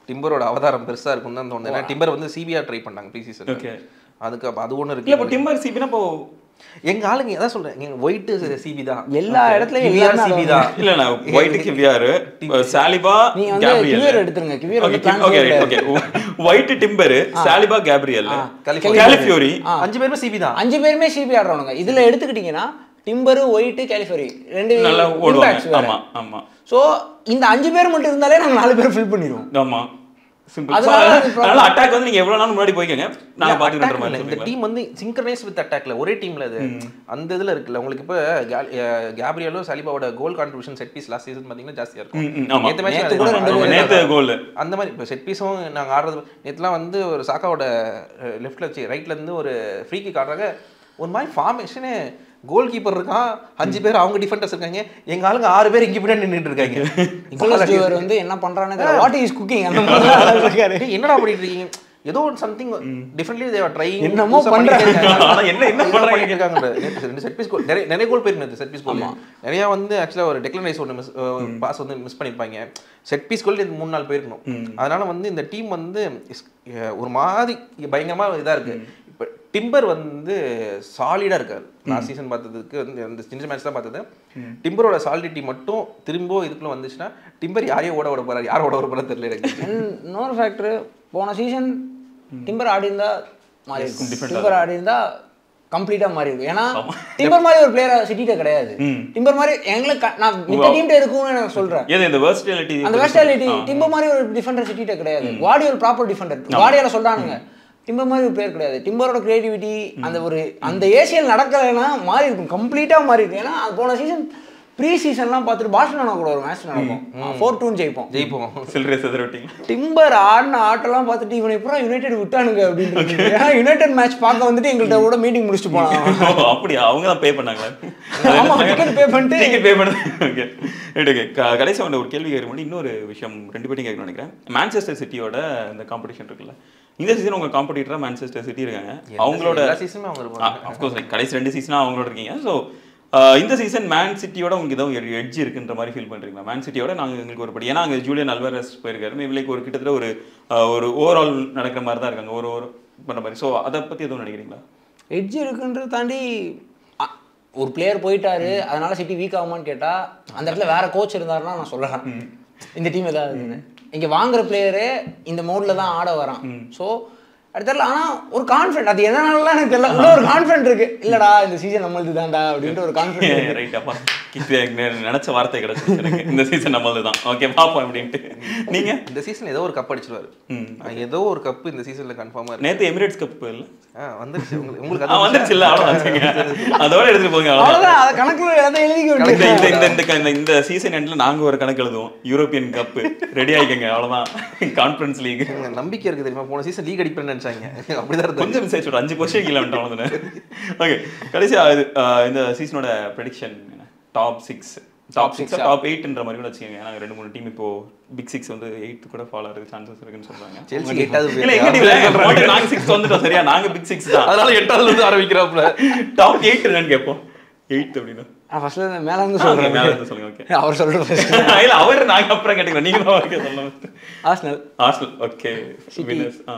டிம்பரோட அவதாரம் பெருசா இருக்கும்னு தான் தோணுது ஏன்னா டிம்பர் வந்து சிபிஆர் ட்ரை பண்ணாங்க ப்ரீ சீசன் Okay. அதுக்கு அப்ப அது ஒண்ணு இல்ல இப்போ இருக்கு டிம்பர் சிபினா இப்போ எங்க ஆளுங்க எதான் சொல்றேன் எங்க ஒயிட் சிபி தான் எல்லா இடத்துலயும் QVR எல்லாமே சிபி அது தான் இல்ல நான் ஒயிட் கிவியார் சாலிபா நீங்க வந்து கேப்ரியல் கிவியர் எடுத்துருங்க கிவியர் ஓகே வந்து okay transfer okay white Timber Saliba Gabriel California. Calafiori அஞ்சு பேருமே சிபி தான் அஞ்சு பேருமே சிபி ஆடுறவனுங்க இதுல எடுத்துக்கிட்டீங்கன்னா டிம்பரு ஒயிட் கேலிஃபரி ரெண்டு நல்லா impacts ஓடுவாங்க வேற. ஆமா ஆமா சோ இந்த அஞ்சு பேர் மட்டும் இருந்தாலே நம்ம நாலு பேர் ஃபில் பண்ணிடுவோம் ஆமா சிம்பிள் அதனால அது problem. அதனால அட்டாக் வந்து நீங்க எவ்வளவு நாள் முன்னாடி போய்க்கங்க நாங்க பாத்துக்கிற Attack இல்ல, மாதிரி இந்த சொல்றீங்களா? டீம் வந்து சிங்க்ரனைஸ் வித் அட்டாக்ல ஒரே டீம்ல அது அந்த இதுல இருக்குல்ல உங்களுக்கு இப்ப கேப்ரியலோ சலிபாவோட goal contribution set piece last season பாத்தீங்கன்னா ஜாஸ்தியா ம், ம், இருக்கும் ஆமா. நேத்து match நேத்து அது கூட ஆமா. ரெண்டு ஆமா, பேர் நேத்து கோல் அந்த மாதிரி இப்போ செட் பீஸும் நாங்கள் ஆடுறது நேற்றுலாம் வந்து ஒரு சாக்காவோட லெஃப்ட்ல வச்சு ரைட்ல இருந்து ஒரு ஃப்ரீ கிக் ஆடுறாங்க ஒரு மாதிரி ஃபார்மேஷனே கோல் கீப்பர் இருக்கான் அஞ்சு பேர் அவங்க டிஃபெண்டர்ஸ் இருக்காங்க எங்க ஆளுங்க ஆறு பேர் இங்க பின்னாடி நின்றுட்டு இருக்காங்க நிக்கோலஸ் டியூவர் வந்து என்ன பண்றானே தெரியல வாட் இஸ் குக்கிங் அந்த மாதிரி தான் ஆள் இருக்காரு டேய், என்னடா பண்ணிட்டு இருக்கீங்க ஏதோ ஒரு சம்திங் டிஃபரெண்ட்லி தேவர் ட்ரை என்னமோ பண்றாங்க. ஆனா என்ன என்ன பண்றாங்க பண்ணிட்டு இருக்காங்க நேத்து ரெண்டு செட் பீஸ் கோல் நிறைய நிறைய கோல் போயிருக்கு செட் பீஸ் கோல் நிறைய வந்து ஆக்சுவலா ஒரு டெக்லன் ரைஸ் ஒன்று மிஸ் பாஸ் வந்து மிஸ் பண்ணிருப்பாங்க செட் பீஸ் கோல் இது மூணு நாள் போயிருக்கணும் அதனால வந்து இந்த டீம் வந்து இஸ்- அஹ் ஒரு மாதிரி பயங்கரமா இதா இருக்கு இப்போ டிம்பர் வந்து சாலிடா இருக்காரு லாஸ்ட் சீசன் பார்த்ததுக்கு வந்து இந்த சின்ன மேட்ச் தான் பார்த்தது டிம்பரோட சாலிடிட்டி மட்டும் திரும்ப இதுக்குள்ள வந்துச்சுன்னா டிம்பர் யாரையும் ஓட விட போறாரு யார் ஓட விட போறாரு தெரியல எனக்கு இன்னொரு ஃபேக்டர் போன சீசன் டிம்பர் ஆடி இருந்தா மாறி இருக்கும் different டிம்பர் ஆடி இருந்தா கம்ப்ளீட்டா மாறி இருக்கும் ஏன்னா டிம்பர் மாதிரி ஒரு பிளேயர் சிட்டிட்ட கிடையாது டிம்பர் மாதிரி எங்களுக்கு க- நான் மித்த டீம்ல இருக்கும்னு நான் சொல்றேன் ஏது இந்த வெர்சிட்டிலிட்டி அந்த வெஸ்டாலிட்டி டிம்பர் மாதிரி ஒரு டிஃபெண்டர் சிட்டிட்ட கிடையாது வாடி ஒரு ப்ராப்பர் டிஃபெண்டர் வாடியால சொல்றானுங்க டிம்பர் மாதிரி ஒரு பிளேயர் கிடையாது டிம்பரோட கிரியேட்டிவிட்டி அந்த ஒரு அந்த ஏசியல் நடக்கலைன்னா மாறி இருக்கும் கம்ப்ளீட்டா மாறி இருக்கும் ஏன்னா அது போன சீசன் ப்ரீ சீசன்லாம் பார்த்துட்டு பார்சலோனா கூட ஒரு மேட்ச் நடக்கும் ஃபோர் டூன்னு ஜெயிப்போம் ஜெயிப்போம் சில்லறை செதற விட்டீங்க டிம்பர் ஆடின ஆட்டெல்லாம் பார்த்துட்டு இவனை பூரா யுனைடெட் விட்டானுங்க அப்படின்னு ஏன்னா யுனைடெட் மேட்ச் பார்க்க வந்துட்டு எங்கள்கிட்ட கூட மீட்டிங் முடிச்சுட்டு போனான் ஓ, அப்படியா அவங்க தான் பே பண்ணாங்களா ஆமா, ticket pay பண்ணிட்டு- டிக்கெட் பே பண்ணது ஓகே ஓகே கடைசி வந்து ஒரு கேள்வி கேட்க முன்னாடி இன்னொரு விஷயம் ரெண்டு பேரும் கேட்கணும்னு நினைக்கிறேன் மான்செஸ்டர் சிட்டியோட இந்த காம்படிஷன் இருக்குல்ல இந்த சீசன் உங்க காம்படிட்டரா மான்செஸ்டர் சிட்டி இருக்காங்க அவங்களோட எல்லா சீசனுமே அவங்க இருப்பாங்க அஃப்கோர்ஸ் கடைசி ரெண்டு சீசனா அவங்களோட இருக்கீங்க ஸோ இந்த சீசன் மேன் சிட்டியோட உங்களுக்கு ஏதோ ஒரு எட்ஜ் இருக்குன்ற மாதிரி ஃபீல் பண்றீங்களா மேன் சிட்டியோட நாங்க எங்களுக்கு ஒரு படி ஏன்னா அங்கே ஜூலியன் அல்வாரஸ் போயிருக்காரு மேபி லைக் ஒரு கிட்டத்தட்ட ஒரு ஆஹ், ஒரு ஓவரால் நடக்கிற மாதிரி தான் இருக்காங்க ஒரு ஒரு பண்ண மாதிரி ஸோ அதை பத்தி எதுவும் நினைக்கிறீங்களா எட்ஜ் இருக்குன்றத தாண்டி அ, ஒரு பிளேயர் போயிட்டாரு அதனால சிட்டி வீக் ஆகுமான்னு கேட்டா அந்த இடத்துல வேற கோச் இருந்தாருன்னா நான் சொல்றேன் இந்த டீம் ஏதாவதுன்னு இங்க வாங்குற பிளேயரே இந்த மோட்ல தான் ஆட வரான் ஸோ அது தெரியல ஆனா ஒரு கான்ஃபிடென்ட் அது எதனாலலாம் எனக்கு தெரியல உள்ள ஒரு கான்ஃபிடென்ட் இருக்கு இல்லடா இந்த சீசன் நம்மளுது தான்டா அப்படின்ட்டு ஒரு கான்ஃபிடென்ட் இருக்கு ரைட் அப்பா இது எனக்கு நினைச்ச வார்த்தை கிடைச்சிருச்சு எனக்கு இந்த சீசன் நம்மளது தான் ஓகே பார்ப்போம் அப்படின்ட்டு நீங்க இந்த சீசன் ஏதோ ஒரு கப் அடிச்சிருவாரு அஹ் ஏதோ ஒரு கப் இந்த சீசன்ல கன்ஃபார்மா இருக்கு நேத்து எமிரேட்ஸ் கப் இல்ல ஆ, வந்துருச்சு உங்களுக்கு உங்களுக்கு ஆ, அது வந்துருச்சு இல்ல அவ்வளவுதான் அதோட எடுத்துட்டு போங்க அவ்வளவுதான் அவ்வளவுதான் அதை கணக்குல எல்லாத்தையும் எழுதிக்க இந்த வேண்டியது இந்த இந்த இந்த இந்த இந்த சீசன் எண்ட்ல நாங்க ஒரு கணக்கு எழுதுவோம் யூரோப்பியன் கப் ரெடி ஆயிக்கங்க அவ்வளவுதான் கான்ஃபரன்ஸ் லீக் எனக்கு நம்பிக்கை இருக்கு தெரியுமா போன சீசன் லீக் அடிப்பேன்னு நினைச்சாங்க அப்படிதான் இருந்தது கொஞ்சம் மிஸ் ஆயிடுச்சு ஒரு அஞ்சு கொஸ்டின் கீழே வந்துட்டோம் அவ்வளவுதானே ஓகே கடைசியா இது ஆஹ், இந்த சீசனோட prediction top six top six top எயிட்ன்ற மாதிரி கூட வச்சுக்கோங்க ஏன்னா ரெண்டு மூணு டீம் இப்போ பிக் சிக்ஸ் வந்து எயிட் கூட ஃபாலோ ஆகுது சான்சஸ் இருக்குன்னு சொல்றாங்க செல்சி எட்டாவது இல்ல எங்க போயிருக்கா? டீம்ல நாங்க சிக்ஸ் வந்துட்டோம் சரியா நாங்க பிக் சிக்ஸ் தான் அதனால எட்டாவதுல இருந்து ஆரம்பிக்கிறாப்ல டாப் எயிட் என்னன்னு கேட்போம் எயிட் அப்படின்னா நான் ஃபர்ஸ்ட்ல மேல இருந்து Okay, சொல்றேன் மேல இருந்து சொல்லுங்க ஓகே அவர் சொல்றது இல்ல அவர் நாங்க அப்புறம் கேட்டுக்கிறோம் நீங்க தான் ஓகே சொல்லலாம் ஆர்சனல் ஆர்சனல் ஓகே வின்னர்ஸ் ஆ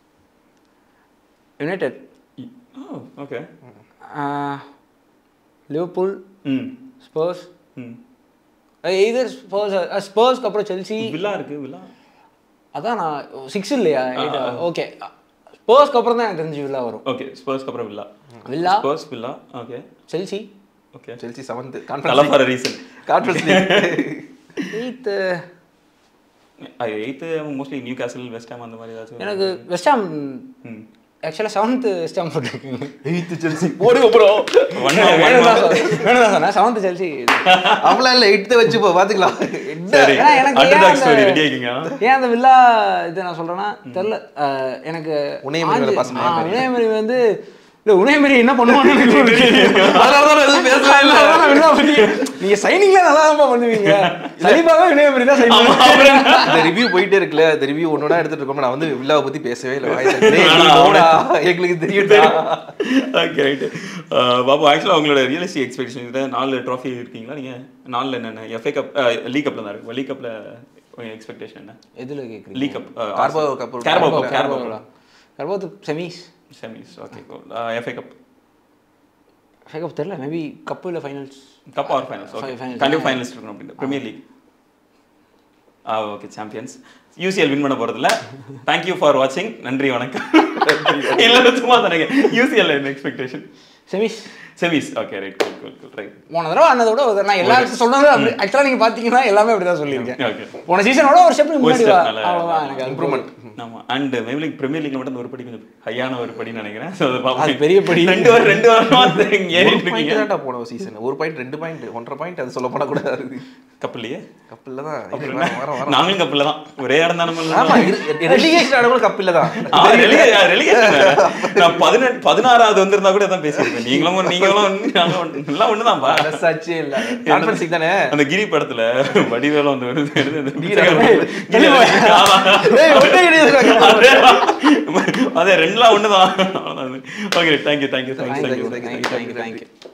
யுனைடெட் ஓகே லிவர்பூல் ம் ஸ்பர்ஸ் ம் எய்தர் ஸ்பர்ஸ் ஸ்பர்ஸ்க்கு அப்புறம் செல்சி வில்லா இருக்கு வில்லா அதான் நான் சிக்ஸ் இல்லையா ஓகே ஸ்பர்ஸ்க்கு அப்புறம் தான் எனக்கு தெரிஞ்சு வில்லா வரும் ஓகே ஸ்பர்ஸ்க்கு அப்புறம் Villa Villa Spurs Villa okay Chelsea okay Chelsea seventh நல்லா conference for reason conference eighth eighth mostly Newcastle West Ham அந்த மாதிரி ஏதாச்சும் எனக்கு வெஸ்டாம் ம் ஆக்சுவலாக செவன்த்து வெஸ்டாம் போட்டிருக்கீங்க எயித்து செல்சி போடுங்க ப்ரோ ஒன் வேணும் தான் சொன்னேன். வேணும் தான் சொன்னேன் செவன்த்து செல்சி அவளா இல்ல எயித்து வச்சு போ பாத்துக்கலாம் சரி ஏன்னா எனக்கு ஏன் அண்டர்டாக் அந்த- ஸ்டோரி ரெடி ஆகிங்க ஏன் அந்த வில்லா இது நான் சொல்றேன்னா தெரியல அஹ், எனக்கு உனையமேரி மேல ஆஞ்சு- பாசம் ஆ, உனையமேரி வந்து இல்ல உனையமேரி என்ன பண்ணுவான்னு எனக்கு ஒரு கேள்வி. அதனாலதான் நான் எதுவும் பேசவே இல்ல அதனால நான் வில்லா பத்தி நீங்க சைனிங்ல நல்லா தான் பண்ணுவீங்க சலீபாவே உனையமேரி தான் சைன் இந்த ரிவ்யூ போயிட்டே இருக்குல்ல இந்த ரிவ்யூ ஒன்னோட எடுத்துட்டு இருக்கோம் நான் வந்து வில்லாவை பத்தி பேசவே இல்லை வாய் தட்டி, "டேய், நீ போடா, எங்களுக்கு தெரியும்டா ஓகே ரைட்டு பாபு ஆக்சுவலாக உங்களோட ரியலிஸ்டிக் எக்ஸ்பெக்டேஷன் இதில் நாலு ட்ராஃபி இருக்கீங்களா நீங்கள் நாலில் என்னென்ன எஃப்ஏ கப் லீக் கப்பில் தான் இருக்கு லீக் கப்பில் எக்ஸ்பெக்டேஷன் என்ன எதில் கேட்குறீங்க லீக் கப் Carabao Cup ஒரு- கேரபோ கப் கேரபோ கர்போத்து semis semis okay FA cup FA cup தெரில மேபி கப்பு இல்லை finals cup or finals okay Fi- finals. கண்டிப்பாக ஃபைனலிஸ்ட் இருக்கணும் அப்படின்னு ப்ரீமியர் லீக் ஆ ஓகே சாம்பியன்ஸ் யூசிஎல் வின் பண்ண போகிறதில்ல தேங்க்யூ ஃபார் வாட்சிங் நன்றி வணக்கம் இல்லை சும்மா தானேங்க யூசிஎல் என்ன expectation semis semis okay right good good good right போன தடவை ஆனதை விட ஒரு- நான் எல்லாருக்கும் சொன்னது அப்படி ஆக்சுவலாக நீங்கள் பார்த்தீங்கன்னா எல்லாமே அப்படி தான் சொல்லியிருக்கேன் ஓகே போன சீசனோட ஒரு ஸ்டெப் ஒரு முன்னாடி step வா நல்லா- அவ்வளோதான் எனக்கு அது இம்ப்ரூவ்மெண்ட் ஆமா அண்ட் மேபி லைக் பிரீமியர் லீக்ல மட்டும் அந்த ஒரு படி கொஞ்சம் ஹையான ஒரு படின்னு நினைக்கிறேன் ஸோ அது பார்ப்போம். அது பெரிய படி. ரெண்டு வாரம் ரெண்டு வாரமா அது இங்க ஒரு ஏறிட்டு பாயிண்ட் இருக்கீங்க தான்டா போன சீசன் ஒரு பாயிண்ட் ரெண்டு பாயிண்ட் ஒன்றரை பாயிண்ட் அது சொல்ல போனா கூட இருக்கு கப்பல்லையே கப்பில் தான் இரு, வர வர வர நாங்களும் கப்பல்ல தான் ஒரே இடம் தானே ஆமா ரெலிகேஷன் ஆடும்போது கப்பில் தான் நான் பதினெட்டு பதினாறாவது வந்திருந்தா கூட தான் பேசியிருப்பேன் நீங்களும் ஒண்ணு, நீங்களும் ஒண்ணு, நாங்களும் ஒண்ணு. எல்லாம் ஒண்ணுதான்ப்பா மனசாட்சியே இல்ல கான்ஃபரன்ஸ் லீக் தானே அந்த கிரி படத்துல வடிவேலம் வந்து வருது, வருது, அந்த கிரி கிரி ஆமா. டேய், ஒட்டே கிடையாது அதேதான். அதே ரெண்டுலாம் ஒண்ணுதான் okay thank you thank you thank you thank you thank you thank you thank you thank you